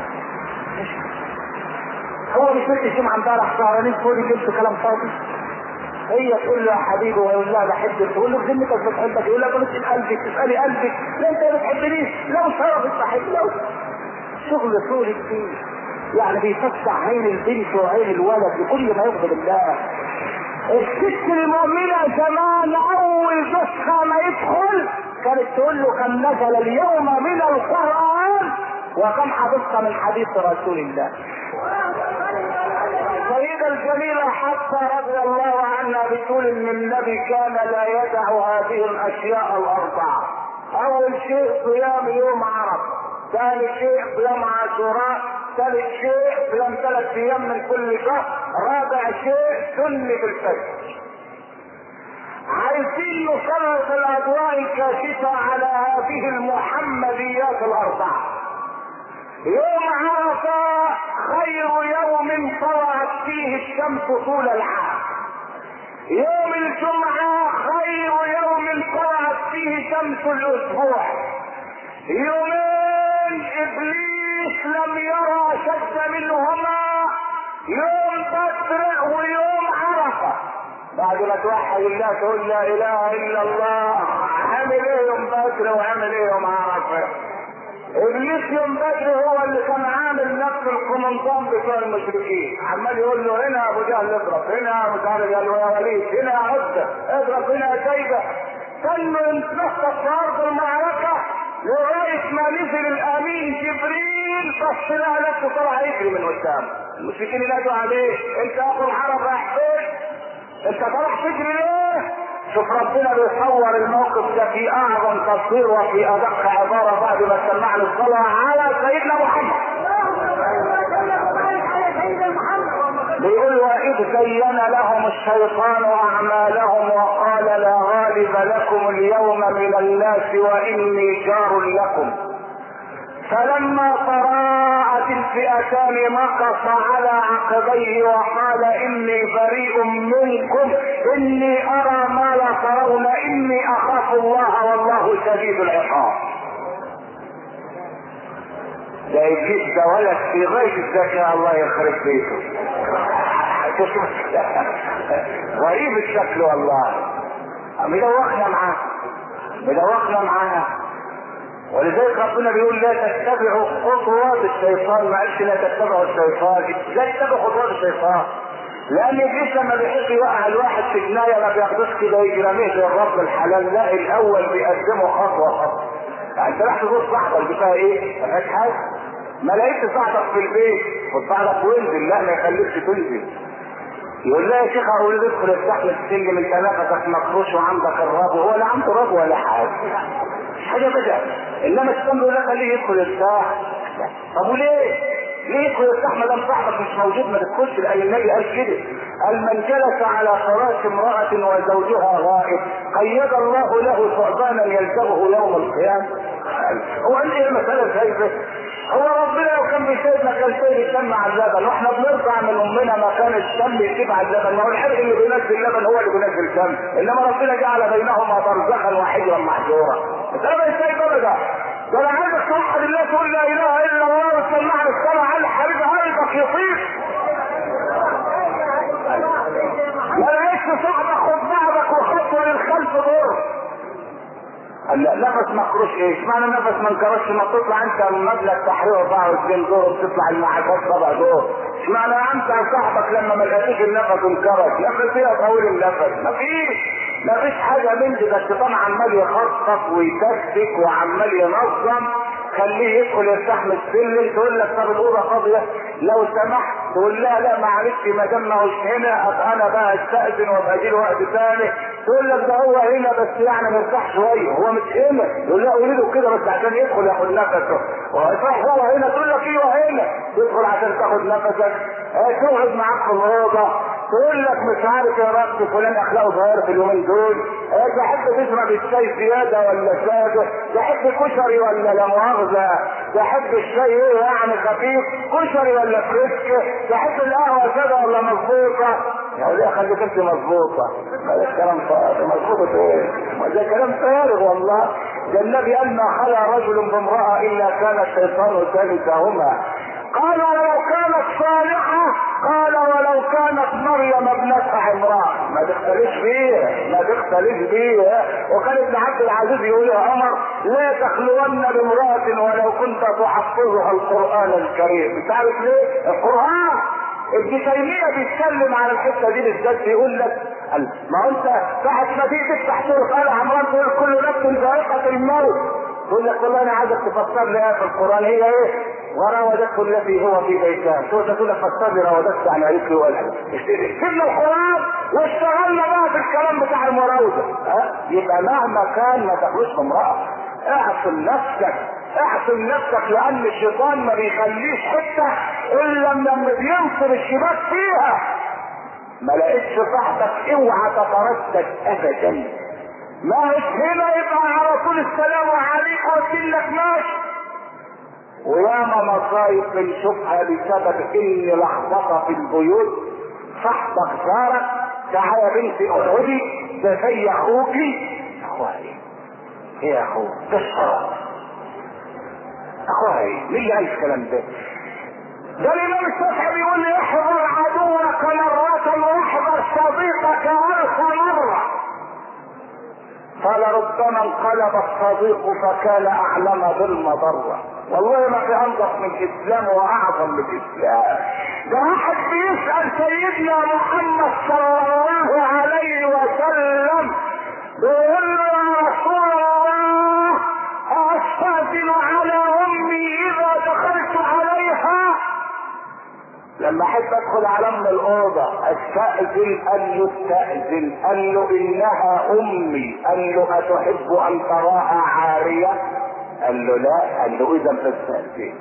هو مش بنت الجمعه امبارح سهرانين فوق جبت كلام فاضي هي تقول له يا حبيبي ويقول لها بحبك تقول له بذمتك بتحبك يقول لها بنسال قلبك تسالي قلبك لا انت ما بتحبنيش لو شرفت بحب لو شغل طول الدين يعني بيفتح عين البنت وعين الولد لكل ما يغضب الله الست المؤمنة زمان أول نسخة ما يدخل كانت تقول له كم نزل اليوم من القرآن وكم حفظت من حديث رسول الله السيدة الجميلة حتى رضي الله عنها بتقول ان النبي كان لا يدع هذه الاشياء الاربعة اول شيء صيام يوم عرفة ثاني شيء صيام عاشوراء ثالث شيء صيام ثلاث ايام من كل شهر رابع شيء سنة الفجر عايزين نسلط الاضواء الكاشفة على هذه المحمديات الاربعة يوم عرفة خير يوم طلعت فيه الشمس طول العام يوم الجمعة خير يوم طلعت فيه شمس الاسبوع يومين ابليس لم يرى شد منهما يوم بدر ويوم عرفة بعد ما توحد الله تقول لا اله الا الله عامل ايه يوم بدر وعامل ايه يوم عرفه ابليس يوم بدر هو اللي كان عامل نفس القمنطان بتوع المشركين عمال يقول له هنا ابو جهل اضرب هنا مش عارف قال له يا وليد هنا عزة اضرب هنا شيبة كانه يتنفس في ارض المعركة لغاية ما نزل الامين جبريل بص لها نفسه طلع يجري من قدام المشركين ينادوا عليه انت اخو العرب رايح فين؟ انت طلع تجري ليه؟ شوف ربنا بيصور الموقف ده في اعظم تصوير وفي ادق عباره بعد ما سمعنا الصلاه على سيدنا محمد. بيقول واذ زين لهم الشيطان اعمالهم وقال لا غالب لكم اليوم من الناس واني جار لكم. فلما تراءت الفئتان مكص على عقبيه وقال اني بريء منكم اني ارى ما لا ترون اني اخاف الله والله شديد العقاب ده ابليس ده ولد في غايه الذكاء الله يخرب بيته غريب الشكل والله مدوخنا معاه مدوخنا معاه ولذلك ربنا بيقول لا تتبعوا خطوات الشيطان ما قالش لا تتبعوا الشيطان لا تتبعوا خطوات الشيطان لان ابليس لما بيحب يوقع الواحد في جنايه ما بياخدوش كده ويجرميه للرب الحلال لا الاول بيقدمه خطوه خطوه يعني انت راح تبص صاحبك دي فيها ايه؟ ما فيهاش حاجه ما لقيتش صاحبك في البيت خد صاحبك وانزل لا ما يخليكش تنزل يقول لا يا شيخ اقول ادخل استحمل السلم انت نفسك مكروش وعندك الرب هو لا عنده رب ولا حاجه مش حاجه بدا انما السلم لا خليه يدخل يرتاح طب وليه؟ ليه يدخل يرتاح ما دام صاحبك مش موجود ما تدخلش لان النبي قال كده قال من جلس على فراش امرأة وزوجها غائب قيد الله له ثعبانا يلزمه يوم القيامة هو قال ايه المسألة زي هو ربنا لو كان بيسيبنا كان سيد الدم عذابا واحنا بنرضع من امنا ما كان الدم يسيب عذابا ما هو الحرق اللي بينزل اللبن هو اللي بينزل الدم انما ربنا جعل بينهما برزخا وحجرا محجورا بس انا مش سايب ابدا ده انا عايزك توحد الله تقول لا اله الا الله وتسمعني الصلاه على حبيبي قلبك يطيب ما لقيتش صاحبك خد بعضك وخطوه للخلف دور قال لا نفس مكروش ايه؟ اشمعنى نفس ما انكرش ما تطلع انت من مبلغ تحرير 24 دور وبتطلع المعاشات سبع دور اشمعنى انت صاحبك لما ما لقيتش النفس انكرش نفس فيها طويل النفس ما فيش ما فيش حاجه من دي ده الشيطان عمال يخطط ويتكتك وعمال ينظم خليه يدخل يستحمل السلم تقول لك طب الاوضه فاضيه لو سمحت تقول لها لا معلش ما دام ما هوش هنا ابقى انا بقى استاذن وابقى اجي وقت ثاني تقول لك ده هو هنا بس يعني مرتاح شويه هو مش هنا يقول لا اريده كده بس عشان يدخل ياخد نفسه ويصح هو هنا تقول لك ايوه هنا تدخل عشان تاخد نفسك اه تقعد معاك في الاوضه تقول لك مش عارف يا رب فلان اخلاقه صغيره في اليومين دول اه تحب تشرب الشاي زياده ولا ساده تحب كشري ولا لا مؤاخذه تحب الشاي ايه يعني خفيف كشري ولا فريسك تحب القهوه ساده ولا مظبوطه يا وليه خليك انت مظبوطه ده كلام فارغ مظبوطه ايه ده كلام فارغ والله ده النبي قال ما خلا رجل بامراه الا كان الشيطان ثالثهما قالوا ولو كانت صالحة قال ولو كانت مريم ابنة عمران ما تختلفش بيها ما تختلفش بيها وكان ابن عبد العزيز يقول يا عمر لا تخلون بامرأة ولو كنت تحفظها القرآن الكريم انت عارف ليه؟ القرآن ابن تيمية بيتكلم على الحتة دي بالذات بيقول لك ما هو انت ساعة ما تيجي تفتح سورة آل عمران تقول كل نفس ذائقة الموت يقول لك والله انا عايزك تفسر لي ايه في القران هي ايه وراودته التي هو في بيتها شو تقول لك فسر لي راودته عن عريس ولا سيبنا القران واشتغلنا بقى في الكلام بتاع المراوده ها يبقى مهما كان ما تاخدوش امراه اعصم نفسك اعصم نفسك لان الشيطان ما بيخليش حته الا لما بينصر الشباك فيها ما لقيتش صاحبك اوعى تتردد ابدا ما هيش هنا يبقى على طول السلام عليكم وقلت لك ماشي وياما مصايب بنشوفها بسبب ان لخبطه في البيوت صاحبك زارك تعالى يا بنتي اقعدي ده زي اخوكي اخوها ايه؟ ايه يا اخوه؟ ده الشرف اخوها ايه؟ مين اللي قال الكلام ده؟ ده الامام الشافعي بيقول لي احذر عدوك مرة واحذر صديقك الف مرة فلربما انقلب الصديق فكان اعلم بالمضرة والله ما في انضف من الاسلام واعظم من الاسلام ده واحد بيسأل سيدنا محمد صلى الله عليه وسلم بيقول له يا رسول الله استاذن على امي اذا دخلت عليها لما احب ادخل على ام الاوضه استاذن قال له استاذن قال له انها امي قال له اتحب ان تراها عاريه قال له لا قال له اذا فاستاذن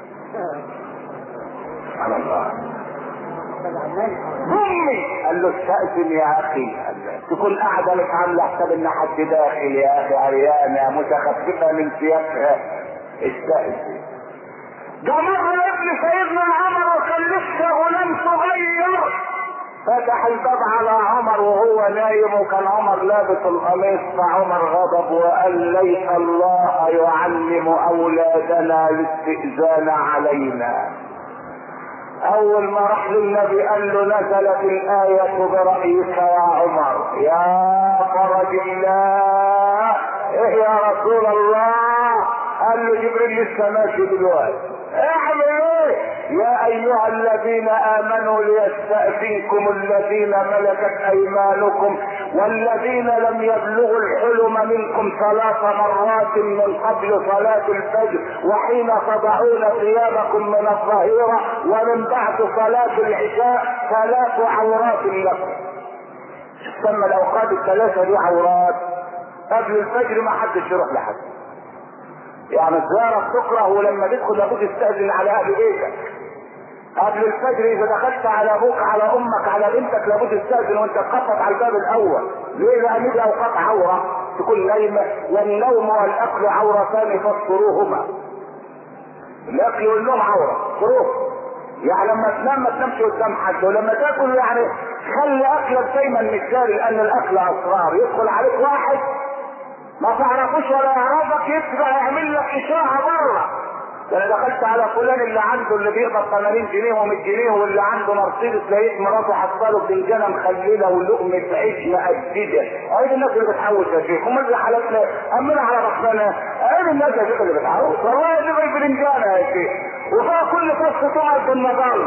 سبحان الله امي قال له استاذن يا اخي قال له تكون قاعده مش عامله حساب ان حد داخل يا اخي عريانه متخففه من ثيابها استاذن ده مرة ابن سيدنا عمر وكان لسه غلام صغير فتح الباب على عمر وهو نايم وكان عمر لابس القميص فعمر غضب وقال ليس الله يعلم اولادنا الاستئذان علينا اول ما راح للنبي قال له نزلت الاية برأيك يا عمر يا فرج الله ايه يا رسول الله قال له جبريل لسه ماشي دلوقتي اعمل ايه يا ايها الذين امنوا ليستأذنكم الذين ملكت ايمانكم والذين لم يبلغوا الحلم منكم ثلاث مرات من قبل صلاة الفجر وحين تضعون ثيابكم من الظهيرة ومن بعد صلاة العشاء ثلاث عورات لكم تسمى الاوقات الثلاثة دي عورات قبل الفجر ما حدش يروح لحد يعني الزيارة تكره ولما تدخل لابد تستأذن على اهل بيتك قبل الفجر اذا دخلت على ابوك على امك على بنتك لابد تستأذن وانت تخبط على الباب الاول ليه لان دي اوقات عورة تكون نايمة والنوم والاكل عورتان فاستروهما الاكل والنوم عورة استروه يعني لما تنام ما تنامش قدام حد ولما تاكل يعني خلي اكلك دايما مثالي لان الاكل اسرار يدخل عليك واحد ما تعرفوش ولا يعرفك يبقى يعمل لك اشاعه بره ده انا دخلت على فلان اللي عنده اللي بيقبض 80 جنيه و100 جنيه واللي عنده مرسيدس لقيت مراته حاطه فنجانه مخلله ولقمه عيش مقدده ايه الناس اللي بتحوش يا شيخ هم اللي حالتنا امنا على رحمنا ايه الناس يا شيخ اللي بتحوش والله دي غير فنجانه يا شيخ وفيها كل فصل تقعد بالنظام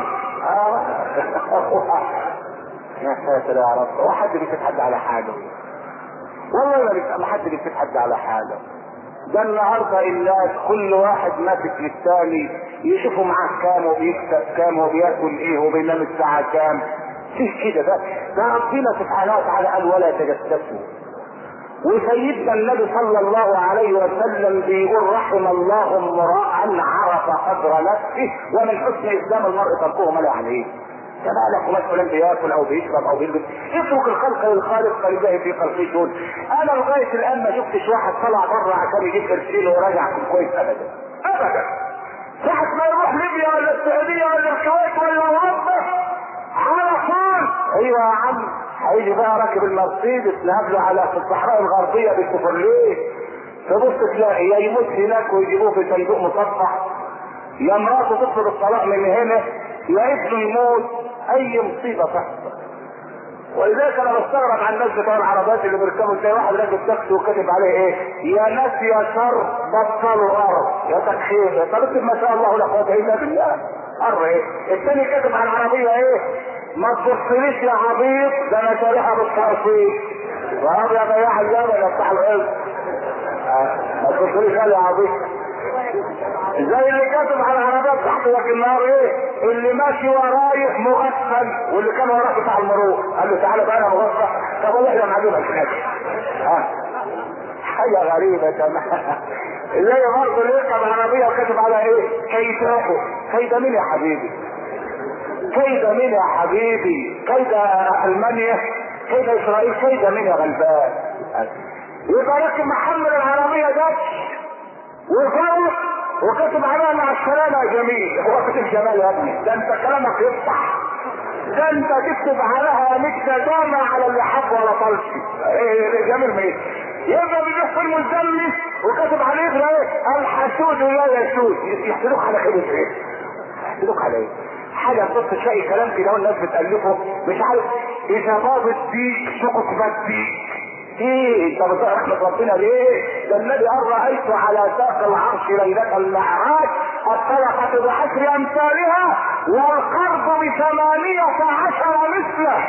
يا ساتر يا رب هو حد بيتحد على حاجه والله ما حد بيتحد على حاجه ده النهارده الناس كل واحد ماسك للثاني يشوفوا معاه كام وبيكسب كام وبياكل ايه وبينام الساعه كام فيش كده ده ده ربنا سبحانه وتعالى قال ولا تجسسوا وسيدنا النبي صلى الله عليه وسلم بيقول رحم الله امرأ عرف قدر نفسه ومن حسن اسلام المرء تركه ما لا عليه كمالك وما فلان بياكل او بيشرب او بيلبس اترك الخلق للخالق فلله في خلقه شؤون انا لغايه الان ما شفتش واحد طلع بره عشان يجيب قرشين وراجع في الكويت ابدا ابدا ساعة ما يروح ليبيا ولا السعودية ولا الكويت ولا اوروبا على طول ايوه يا عم هيجي بقى راكب المرسيدس نقابله على في الصحراء الغربية بالكفرليه تبص تلاقي يا يموت هناك ويجيبوه في صندوق مصفح يا مراته تطلب الطلاق من هنا يا ابنه يموت اي مصيبة تحصل ولذلك انا بستغرب عن الناس بتوع العربات اللي بيركبوا تلاقي واحد راكب تاكسي وكاتب عليه ايه يا ناس يا شر بطلوا ارض يا تكخير طب اكتب ما شاء الله لا قوه الا بالله ارض ايه الثاني كاتب على العربيه ايه ما تبصليش يا عبيط ده انا شاريها بالتقسيط وهذا يا بياع الجبل يا بتاع العز ما تبصليش يا عبيط زي اللي كاتب على العربيات تحت وجه النهار ايه اللي ماشي ورايح مغفل واللي كان وراه بتاع المرور قال له تعالى بقى انا مغفل طب والله احنا معجبك الحاجه ها حاجه غريبه تمام زي برضه اللي يركب عربيه وكاتب على ايه كيداكو كيد مين يا حبيبي كيد مين يا حبيبي كيد المانيا كيد اسرائيل كيد مين يا غلبان يبقى راكب محمل العربيه ده وفوق وكتب عليها مع السلامة يا جميل هو كتب جمال يا ابني ده انت كلامك يفتح ده انت تكتب عليها مش ندامة على اللي حب ولا طلش ايه جميل مين يبقى بيروح في المزمل وكتب عليه ايه الحسود لا يسود يحسدوك على خير ايه يحسدوك على ايه حاجة بص تلاقي كلام كده والناس بتألفه مش عارف اذا ضابط بيك شقق بديك ايه انت بتقرا رحمة ربنا ليه؟ ده النبي قال رأيت على ساق العرش ليلة المعراج الطلقة بعشر امثالها والقرض بثمانية عشر مثله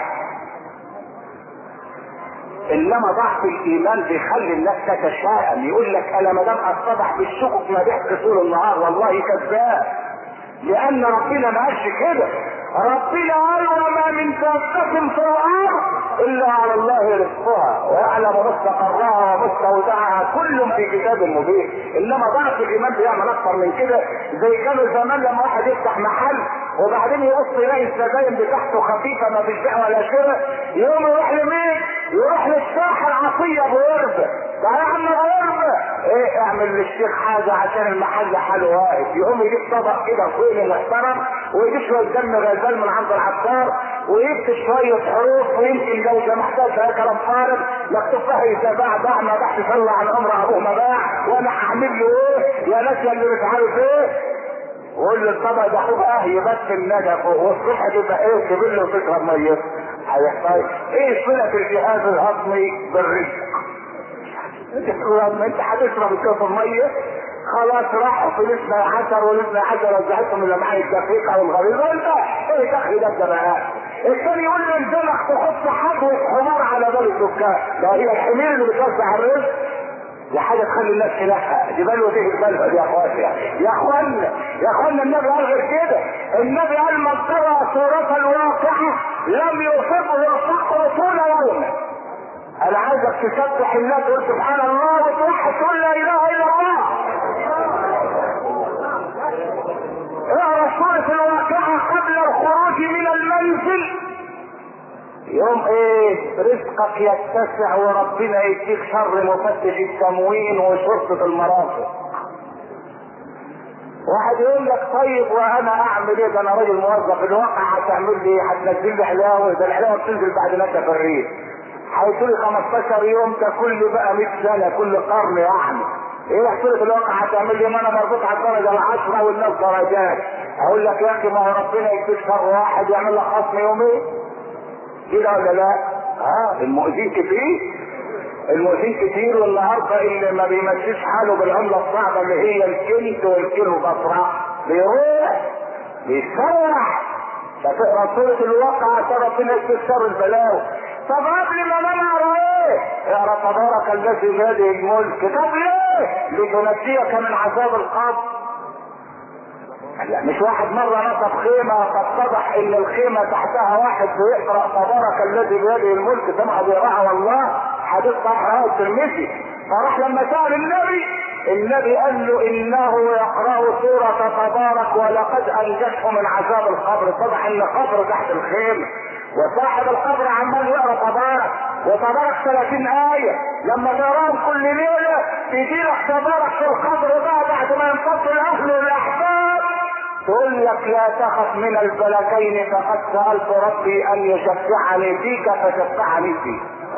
انما ضعف الايمان بيخلي الناس تتشائم يقول لك انا ما دام اصطبح بالشقق ما ضحك طول النهار والله كذاب لان ربنا ما قالش كده ربنا قال وما من دابة في الارض الا على الله رزقها ويعلم مستقرها ومستودعها كل في كتاب مبين انما ضعف الايمان بيعمل اكثر من كده زي كانوا زمان لما واحد يفتح محل وبعدين يبص يلاقي الزباين بتاعته خفيفه ما فيش بيع ولا شراء يقوم يروح لمين؟ يروح للساحه العطيه بورده تعالى يا عم غربة ايه اعمل للشيخ حاجة عشان المحل حاله واقف يقوم يجيب طبق كده طويل محترم ويجيب شوية دم غزال من عند العطار ويكتب شوية حروف ويمكن لو سمحتها فيها كلام فارغ مكتوب فيها اذا باع باع ما باعش صلى عن عمر ابوه ما باع وانا هعمل له ايه يا ناس يا اللي مش عارف ايه وقول لي الطبق ده خد اه يبث النجف والصبح تبقى ايه تجيب له فكره ميه هيحتاج ايه صله الجهاز الهضمي بالرزق لما انت هتشرب الكاس الميه خلاص راحوا في الاثنى عشر والاثنى عشر وزعتهم اللي معايا الدقيقة والغريبة وانت ايه دخل ده الجماعات الثاني يقول لي الزمخ تحط حبوة حمار على باب الدكان ده هي الحمير اللي بتوزع الرزق دي حاجة تخلي الناس تلحق دي بلوة دي بلوة يا اخواتي يا اخوانا يا اخوانا النبي قال غير كده النبي قال من ترى صورة الواقعة لم يصبه الفقر طول يومه انا عايزك تسبح الله تقول سبحان الله وتوحد تقول لا اله الا الله اقرا سورة الواقعة قبل الخروج من المنزل يوم ايه رزقك يتسع وربنا يديك شر مفتش التموين وشرطة المرافق واحد يقول لك طيب وانا اعمل ايه ده انا راجل موظف الواقع هتعمل لي هتنزل لي حلاوه ده الحلاوه بتنزل بعد ما في الريف هيطولي 15 يوم ده كل بقى 100 سنه كل قرن يعني ايه حصيلة الواقع هتعمل لي ما انا مربوط على الدرجه العشره والناس درجات اقول لك يا اخي ما هو ربنا يديك شر واحد يعمل لك خصم يومين كده ولا لا؟ ها المؤذين كتير المؤذين كتير والنهارده اللي ما بيمشيش حاله بالعمله الصعبه اللي هي الكنت والكيلو بصرة بيروح بيتسرح فتقرا سوره الواقع عشان ربنا يكتب شر البلاوي طب قبل ما نقرا ايه؟ اقرا تبارك الذي بيده الملك طب ليه؟ لتنجيك من عذاب القبر لا مش واحد مرة نصب خيمة فاتضح ان الخيمة تحتها واحد بيقرأ تبارك الذي بيده الملك سمع بيقرأها والله حديث صحيح الترمذي فراح لما سال النبي النبي قال له انه يقرا سوره تبارك ولقد انجته من عذاب القبر طبعا ان القبر تحت الخيمه وصاحب القبر عمال يقرا تبارك وتبارك 30 آية لما تراهم كل ليلة تجيلك تبارك في القبر بقى بعد ما ينفصل الأهل والأحباب تقول لك لا تخف من الفلكين فقد سألت ربي أن يشفعني فيك فشفعني فيك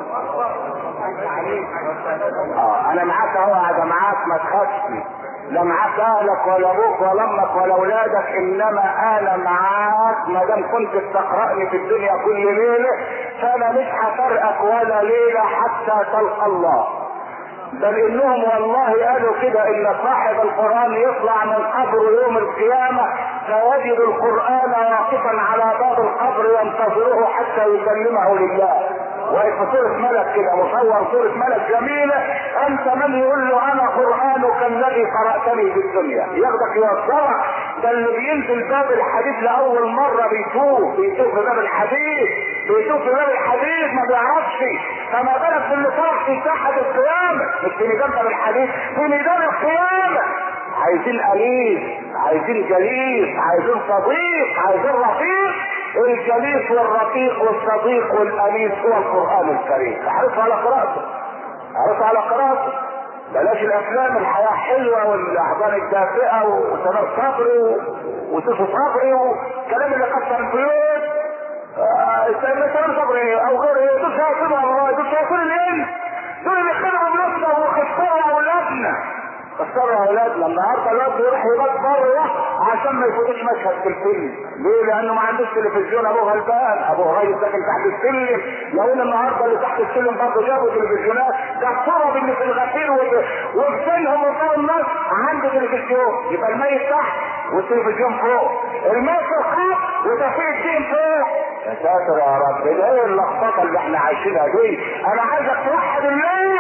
اه انا معاك اهو قاعد معاك ما تخافش لا معاك اهلك ولا ابوك ولا امك ولا اولادك انما انا معاك ما دام كنت بتقرأني في الدنيا كل ليله فانا مش هفرقك ولا ليله حتى تلقى الله بل انهم والله قالوا كده ان صاحب القران يطلع من قبره يوم القيامه فيجد القران واقفا على باب القبر ينتظره حتى يسلمه لله واقف في صورة ملك كده مصور صورة ملك جميلة انت من يقول له انا قرآنك الذي قرأتني في الدنيا ياخدك يوصلك ده اللي بينزل باب الحديث لأول مرة بيتوه بيتوه في باب الحديث بيتوه في باب الحديث ما بيعرفش فما بالك باللي صار في ساحة القيامة مش في ميدان باب الحديث في ميدان القيامة عايزين أليف عايزين جليس عايزين صديق عايزين رفيق الجليس والرفيق والصديق والأنيس هو القرآن الكريم احرص على قراءته احرص على قراءته بلاش الافلام الحياة حلوة والاحضان الدافئة وسمر صبري وسوس صبري والكلام اللي كسر البيوت سمر صبري او غيره دول شياطين والله دول شياطين الانس دول اللي خدموا بلادنا وخسروا اولادنا خسروا اولادنا النهارده الواد يروح يبات بره عشان ما يفوتوش مشهد في الفيلم ليه لانه ما عندوش تلفزيون ابوه غلبان ابوه ريس ساكن تحت السلم لو ان النهارده اللي تحت السلم برضه جابوا تلفزيونات ده الصرف اللي في الغسيل وبسنهم وفوق الناس عنده تلفزيون يبقى الميت تحت والتلفزيون فوق الميت فوق وتفيق الدين فوق يا ساتر يا رب ده ايه اللخبطه اللي احنا عايشينها دي انا عايزك توحد الله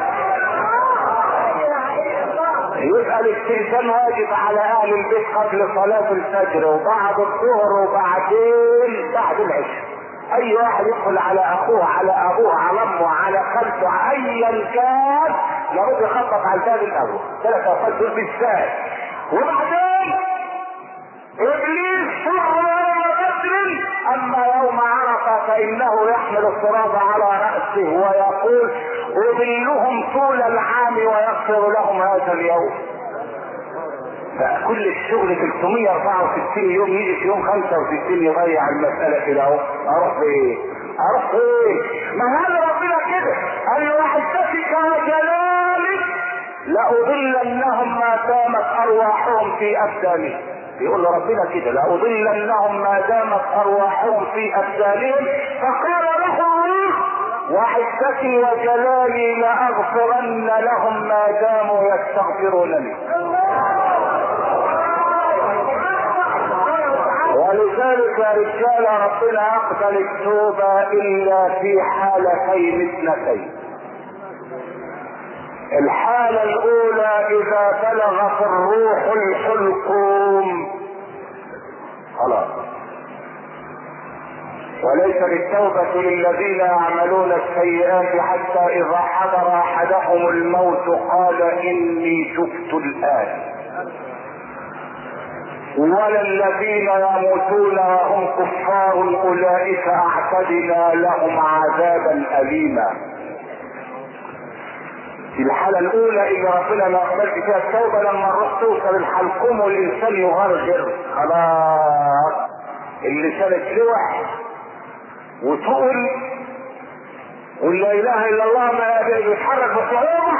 يبقى الاستئذان واجب على اهل البيت قبل صلاة الفجر وبعد الظهر وبعدين بعد العشاء اي واحد يدخل على اخوه على ابوه على امه على خالته ايا كان لابد يخبط على الباب الاول ثلاث اوقات دول بالذات وبعدين ابليس شر يوم بدر اما يوم عرفه فانه يحمل الصراط على راسه ويقول اضلهم طول العام ويغفر لهم هذا اليوم فكل الشغل 364 يوم يجي في يوم 65 يضيع المسألة كده اهو اروح فين؟ اروح فين؟ ما هذا ربنا كده قال له وحدتك وجلالك لأضلنهم ما دامت أرواحهم في أبدانهم يقول ربنا كده لأضلنهم ما دامت أرواحهم في أبدانهم فقال له الله وعزتي وجلالي لأغفرن لهم ما داموا يستغفرونني ولذلك يا رجال ربنا يقبل التوبة إلا في حالتين اثنتين الحالة الأولى إذا بلغ في الروح الحلقوم خلاص وليس بالتوبة للذين يعملون السيئات حتى إذا حضر أحدهم الموت قال إني تبت الآن ولا الذين يموتون وهم كفار أولئك أعتدنا لهم عذابا أليما في الحالة الأولى إذا ربنا ما قبلت فيها التوبة لما الروح توصل الحلقوم والإنسان يغرغر خلاص اللسان اتلوح وتقل ولا اله الا الله ما بيتحرك بصعوبة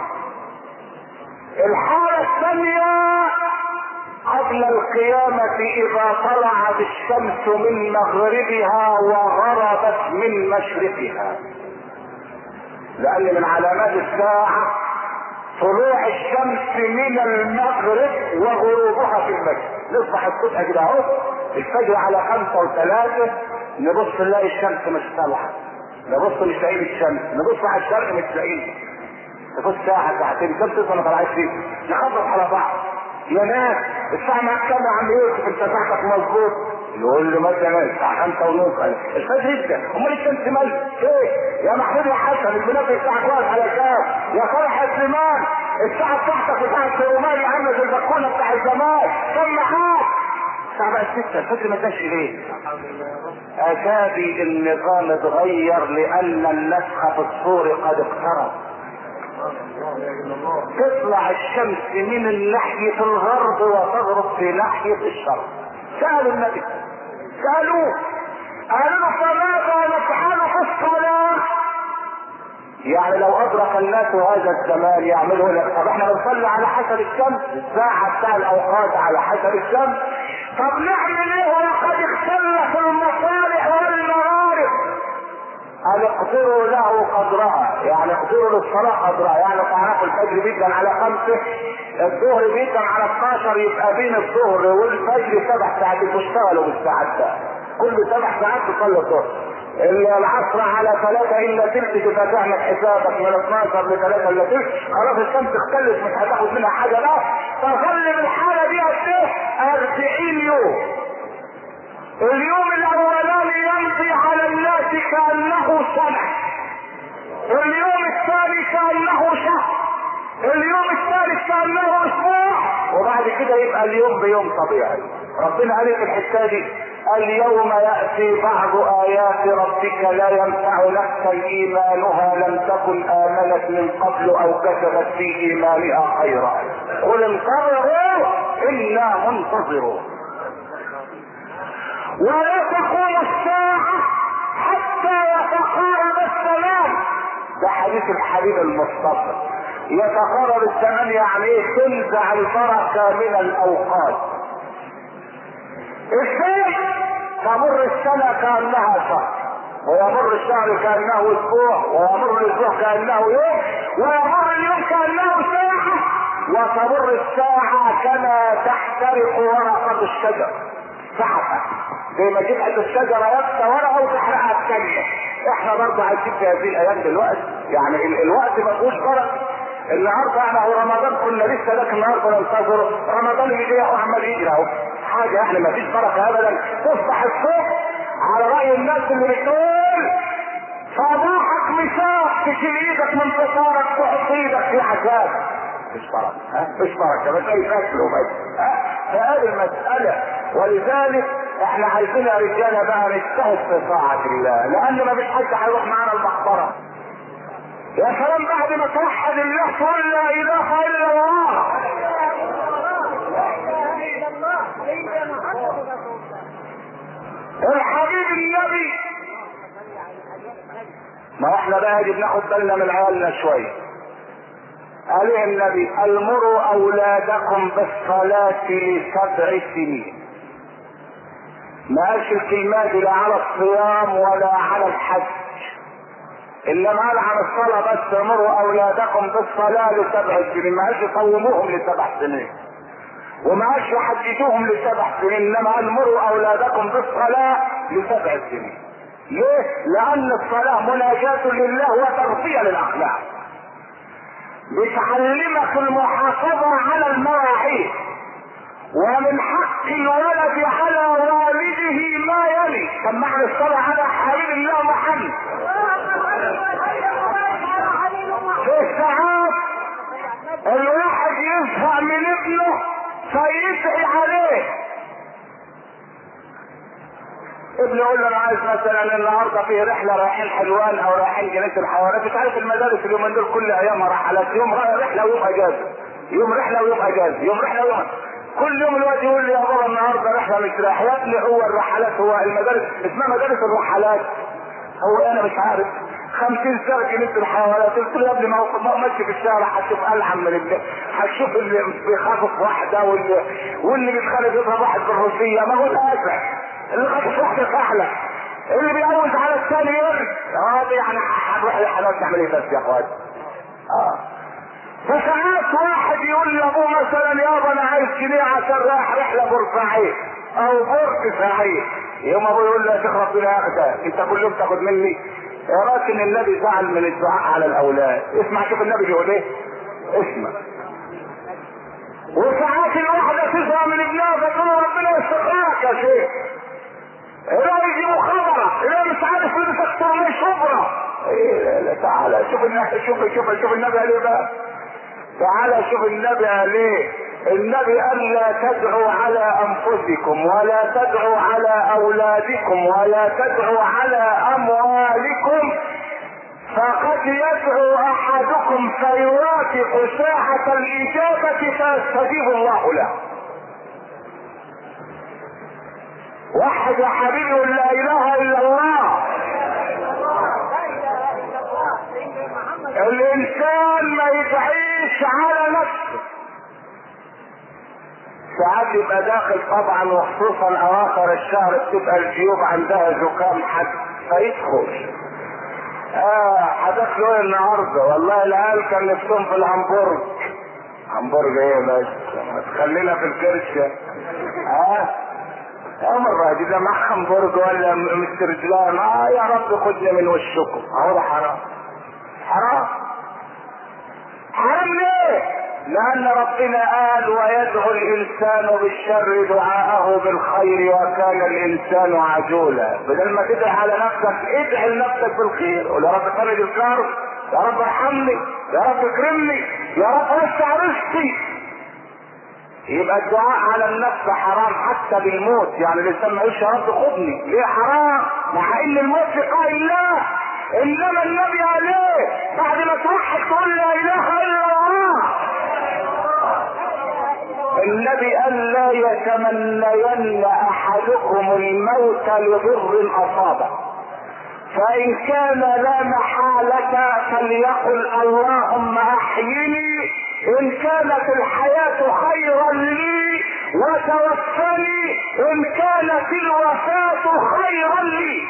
الحالة الثانية قبل القيامة إذا طلعت الشمس من مغربها وغربت من مشرقها لأن من علامات الساعة طلوع الشمس من المغرب وغروبها في المشرق نصبح الصبح كده اهو الفجر على خمسة وثلاثة نبص نلاقي الشمس مش طالعة نبص مش لاقيين الشمس نبص على الشرق مش لاقيين تبص ساعة ساعتين كم تصل ما طلعتش فيه نخبط على بعض يا ناس الساعة معاك كام يا عم يوسف انت ساعتك مظبوط يقول له مثلا الساعة 5 ونص الفجر جدا امال الشمس ميت ايه يا محمود يا حسن البنات الساعة كويس على كام يا صالح يا سليمان الساعة بتاعتك وساعة سليمان يا عم زي البكونة بتاع الزمان كم معاك الساعة بقت 6 الفجر ما اداش ليه اتابي النظام اتغير لان النفخ في الصور قد اقترب تطلع الشمس من ناحية الغرب وتغرب في ناحية الشرق سألوا النبي سألوه قالوا له فماذا نفعل في الصلاة يعني لو ادرك الناس هذا الزمان يعملوا لك طب احنا بنصلي على حسب الشمس الساعة بتاع الاوقات على حسب الشمس طب نعمل ايه وقد اختلف المصالح والمغارب قال اقدروا له قدرها يعني اقدروا للصلاة قدرها يعني تعرفوا الفجر بيدن على خمسة الظهر بيدن على 12 يبقى بين الظهر والفجر سبع ساعات تشتغلوا بالساعات ده كل سبع ساعات تصلي الظهر العصر على ثلاثة إلا تلت تبقى تعمل حسابك من 12 لثلاثة إلا تلت خلاص الشمس اختلت مش هتاخد منها حاجة لا فظل بالحالة دي قد ايه؟ 40 يوم اليوم الاولاني يمضي على الناس كانه سنه اليوم الثاني كانه شهر اليوم الثالث كانه اسبوع وبعد كده يبقى اليوم بيوم طبيعي ربنا قال في الحكايه دي اليوم ياتي بعض ايات ربك لا ينفع نفسا ايمانها لم تكن امنت من قبل او كسبت في ايمانها خيرا قل انتظروا انا منتظرون ولا تقوم الساعة حتى يتقارب السلام ده حديث الحبيب المصطفى يتقارب الزمان يعني ايه تنزع البركة من الاوقات ازاي تمر السنة كأنها شهر ويمر الشهر كأنه اسبوع ويمر الاسبوع كأنه يوم ويمر اليوم كأنه ساعة وتمر الساعة كما تحترق ورقة الشجر ساعة زي ما تبعد الشجرة يابسة ورقة وتحرقها الثانية احنا برضه عايشين في هذه الايام دلوقتي يعني ال الوقت ما فيهوش بركة النهارده احنا هو رمضان كنا لسه لكن النهارده ننتظر رمضان يجي وعمال يجري اهو حاجه يعني ما فيش بركه ابدا تصبح الصبح على راي الناس اللي بتقول صباحك مساق تشيل ايدك من فطارك تحط ايدك في عذاب مش بركه ها مش بركه بس اي شكل وبس ها فهذه المساله ولذلك احنا عايزين يا رجاله بقى نجتهد في طاعه الله لان ما فيش حد هيروح معانا المقبره يا سلام بعد ما توحد الله تقول لا اله الا الله الحبيب النبي ما احنا بقى دي بناخد بالنا من عيالنا شويه قال ايه النبي المروا اولادكم بالصلاة لسبع سنين ما قالش الكلمات لا على الصيام ولا على الحج انما قال عن الصلاة بس امروا اولادكم بالصلاة لسبع سنين ما قالش صوموهم لسبع سنين وما قالش حججوهم لسبع سنين انما قال مروا اولادكم بالصلاة لسبع سنين ليه؟ لان الصلاة مناجاة لله وتربية للاخلاق بتعلمك المحافظة على المواعيد ومن حق الولد على والده ما يلي سمعنا الصلاة على حبيب الله محمد في ساعات الواحد يزهق من ابنه فيدعي عليه ابني يقول له انا عايز مثلا النهارده في رحله رايحين حلوان او رايحين جنينه الحيوانات انت عارف المدارس اليومين دول كل ايامها رحلات يوم رحله ويوم اجازه يوم رحله ويوم اجازه يوم رحله ويوم كل يوم الواد يقول لي يا بابا النهارده رحله مش رايح يا ابني هو الرحلات هو المدارس اسمها مدارس الرحلات هو انا مش عارف خمسين سنة جنينة الحيوانات قلت له يا ابني ما هو ما هو ماشي في الشارع هتشوف ألعن من ابنه هتشوف اللي بيخافف واحدة واللي واللي بيتخانق يضرب واحد بالروسية ما هو الأسع اللي خافف واحدة فحلة اللي بيقوز على الثاني يرد هذا يعني هنروح الحالات نعمل ايه بس يا اخوات اه فساعات واحد يقول لابوه مثلا يابا انا عايز جنيه عشان رايح رحله بورسعيد او بورسعيد يوم ابوه يقول له يا شيخ ربنا ياخدك انت كل يوم تاخد مني يا راجل النبي زعل من الدعاء على الاولاد اسمع شوف النبي بيقول ايه اسمع وساعات الواحدة تزهق من ابنها فتقول ربنا يستقرك يا شيخ لا يجيبوا خبرة لا مش عارف لبس اكتر من شبرة ايه لا لا تعالى شوف النبي شوف شوف شوف النبي قال ايه بقى تعالى شوف النبي قال ايه النبي قال لا تدعوا على انفسكم ولا تدعوا على اولادكم ولا تدعوا على اموالكم فقد يدعو احدكم فيوافق ساعة الاجابة فيستجيب الله له وحد يا حبيبي قل لا اله الا الله الانسان ما يدعيش على نفسه ساعات يبقى داخل طبعا وخصوصا اواخر الشهر بتبقى الجيوب عندها زكام حد فيدخل اه حدث له النهارده والله العيال كان نفسهم في الهمبرج همبرج ايه بس ما تخلينا في الكرشه اه يا مرة دي ده مع همبرج ولا مسترجلان اه يا رب خدني من وشكم اهو ده حرام حرام حرام ليه لان ربنا قال ويدعو الانسان بالشر دعاءه بالخير وكان الانسان عجولا بدل ما تدعي على نفسك ادعي لنفسك بالخير قول يا رب فرج الكرب يا رب ارحمني يا رب اكرمني يا رب وسع رزقي يبقى الدعاء على النفس حرام حتى بالموت يعني الانسان ما يقولش يا رب خدني ليه حرام مع ان الموت في قائل الله انما النبي عليه بعد ما توحد تقول لا اله الا الله النبي قال لا يتمنين احدكم الموت لضر اصابه فان كان لا محالة فليقل اللهم احيني ان كانت الحياة خيرا لي وتوفني ان كانت الوفاة خيرا لي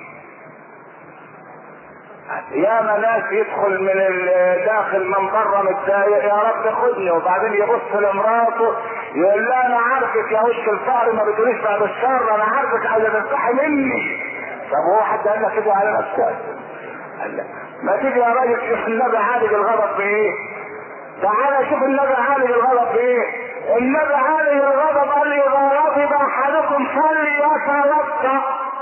يا ناس يدخل من داخل من بره متضايق يا رب خدني وبعدين يبص لمراته يقول لها انا عارفك يا وش الفقر ما بتقوليش بعد الشر انا عارفك عايزه تفتحي مني طب هو حد قال لك كده على نفسك قال لا ما تيجي يا راجل شوف النبي عالج الغضب بايه تعالى شوف النبي عالج الغضب بايه النبي عالج الغضب قال لي اذا غضب احدكم فليتوضا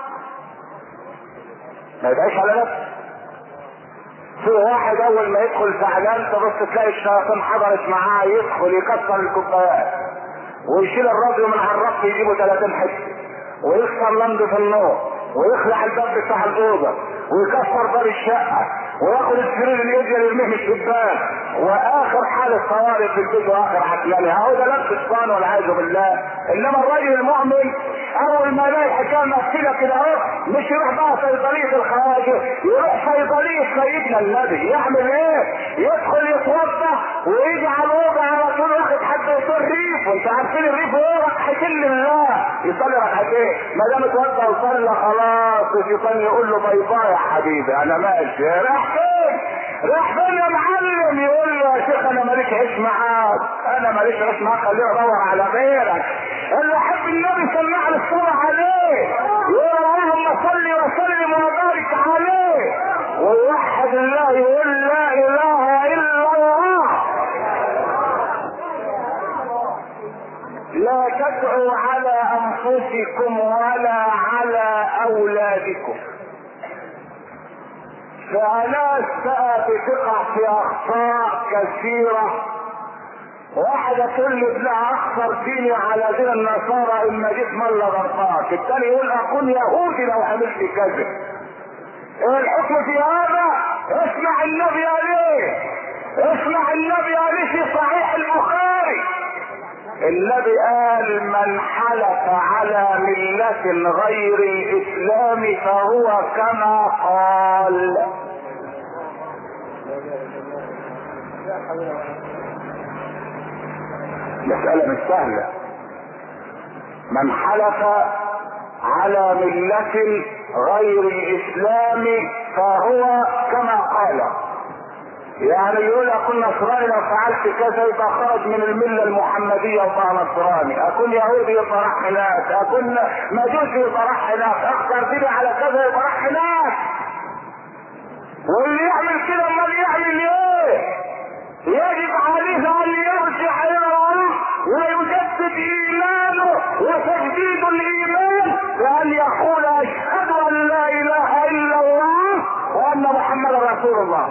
ما يبقاش على نفسه في واحد اول ما يدخل زعلان تبص تلاقي الشياطين حضرت معاه يدخل يكسر الكوبايات ويشيل الراديو من على الرف يجيبه 30 حته ويكسر لمبه في النور ويخلع الباب بتاع الاوضه ويكسر باب الشقه وياخد السرير اليدي يرميه من الشباك واخر حاله طوارئ في البيت واخر عقلاني اهو ده لبس الشيطان والعياذ بالله انما الراجل المؤمن اول ما يلاقي الحكايه مقفله كده اهو مش يروح بقى صيدليه الخواجه يروح صيدليه سيدنا النبي يعمل ايه؟ يدخل يتوضا ويجي على الاوضه على طول واخد حد يصير ريف وانت عارفين الريف ايه ركعتين لله يصلي ركعتين ما دام اتوضا وصلى خلاص الشيطان يقول له باي باي يا حبيبي انا ماشي راح فين؟ راح فين يا معلم يقول له يا شيخ انا ماليش عيش معاك انا ماليش عيش معاك خليه ادور على غيرك اللي احب النبي سمع لي الصلاة عليه يقول اللهم صل وسلم وبارك عليه ويوحد الله يقول لا اله الا الله لا تدعوا على انفسكم ولا على اولادكم فناس بقى بتقع في اخطاء كثيره واحدة تقول لي ابنها اخسر ديني على دين النصارى اما جيت ملا غرقاك الثاني يقول اكون يهودي لو عملت كذا ايه الحكم في هذا اسمع النبي عليه اسمع النبي عليه في صحيح البخاري النبي قال من حلف على ملة غير الاسلام فهو كما قال مسألة مش سهلة من حلف على ملة غير الإسلام فهو كما قال يعني يقول أكون نصراني لو فعلت كذا يبقى خرج من الملة المحمدية وبقى نصراني أكون يهودي يبقى راح هناك أكون مجوسي يبقى راح هناك أخسر ديني على كذا يبقى راح هناك واللي يعمل كده امال يعمل ايه؟ يجب عليه ان يرجع الى الله ويجدد ايمانه وتجديد الايمان وان يقول رسول الله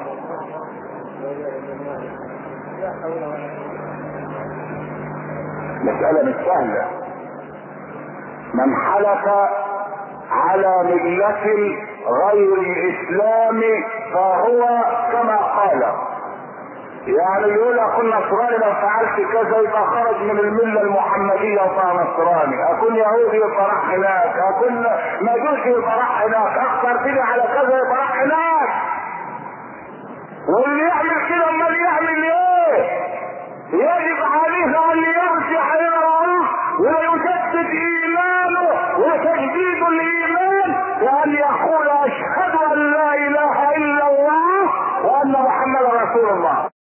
مسألة مش سهلة من حلف على ملة غير الإسلام فهو كما قال يعني يقول اكون نصراني لو فعلت كذا يبقى خرج من المله المحمديه وصار نصراني، اكون يهودي يبقى راح هناك، اكون مجوسي يبقى راح هناك، اخسر كده على كذا يبقى راح هناك. واللي يعمل كده امال يعمل ايه؟ يجب عليه ان يرجع الى الله ويجدد ايمانه وتجديد الايمان وان يقول اشهد ان لا اله الا الله وان محمدا رسول الله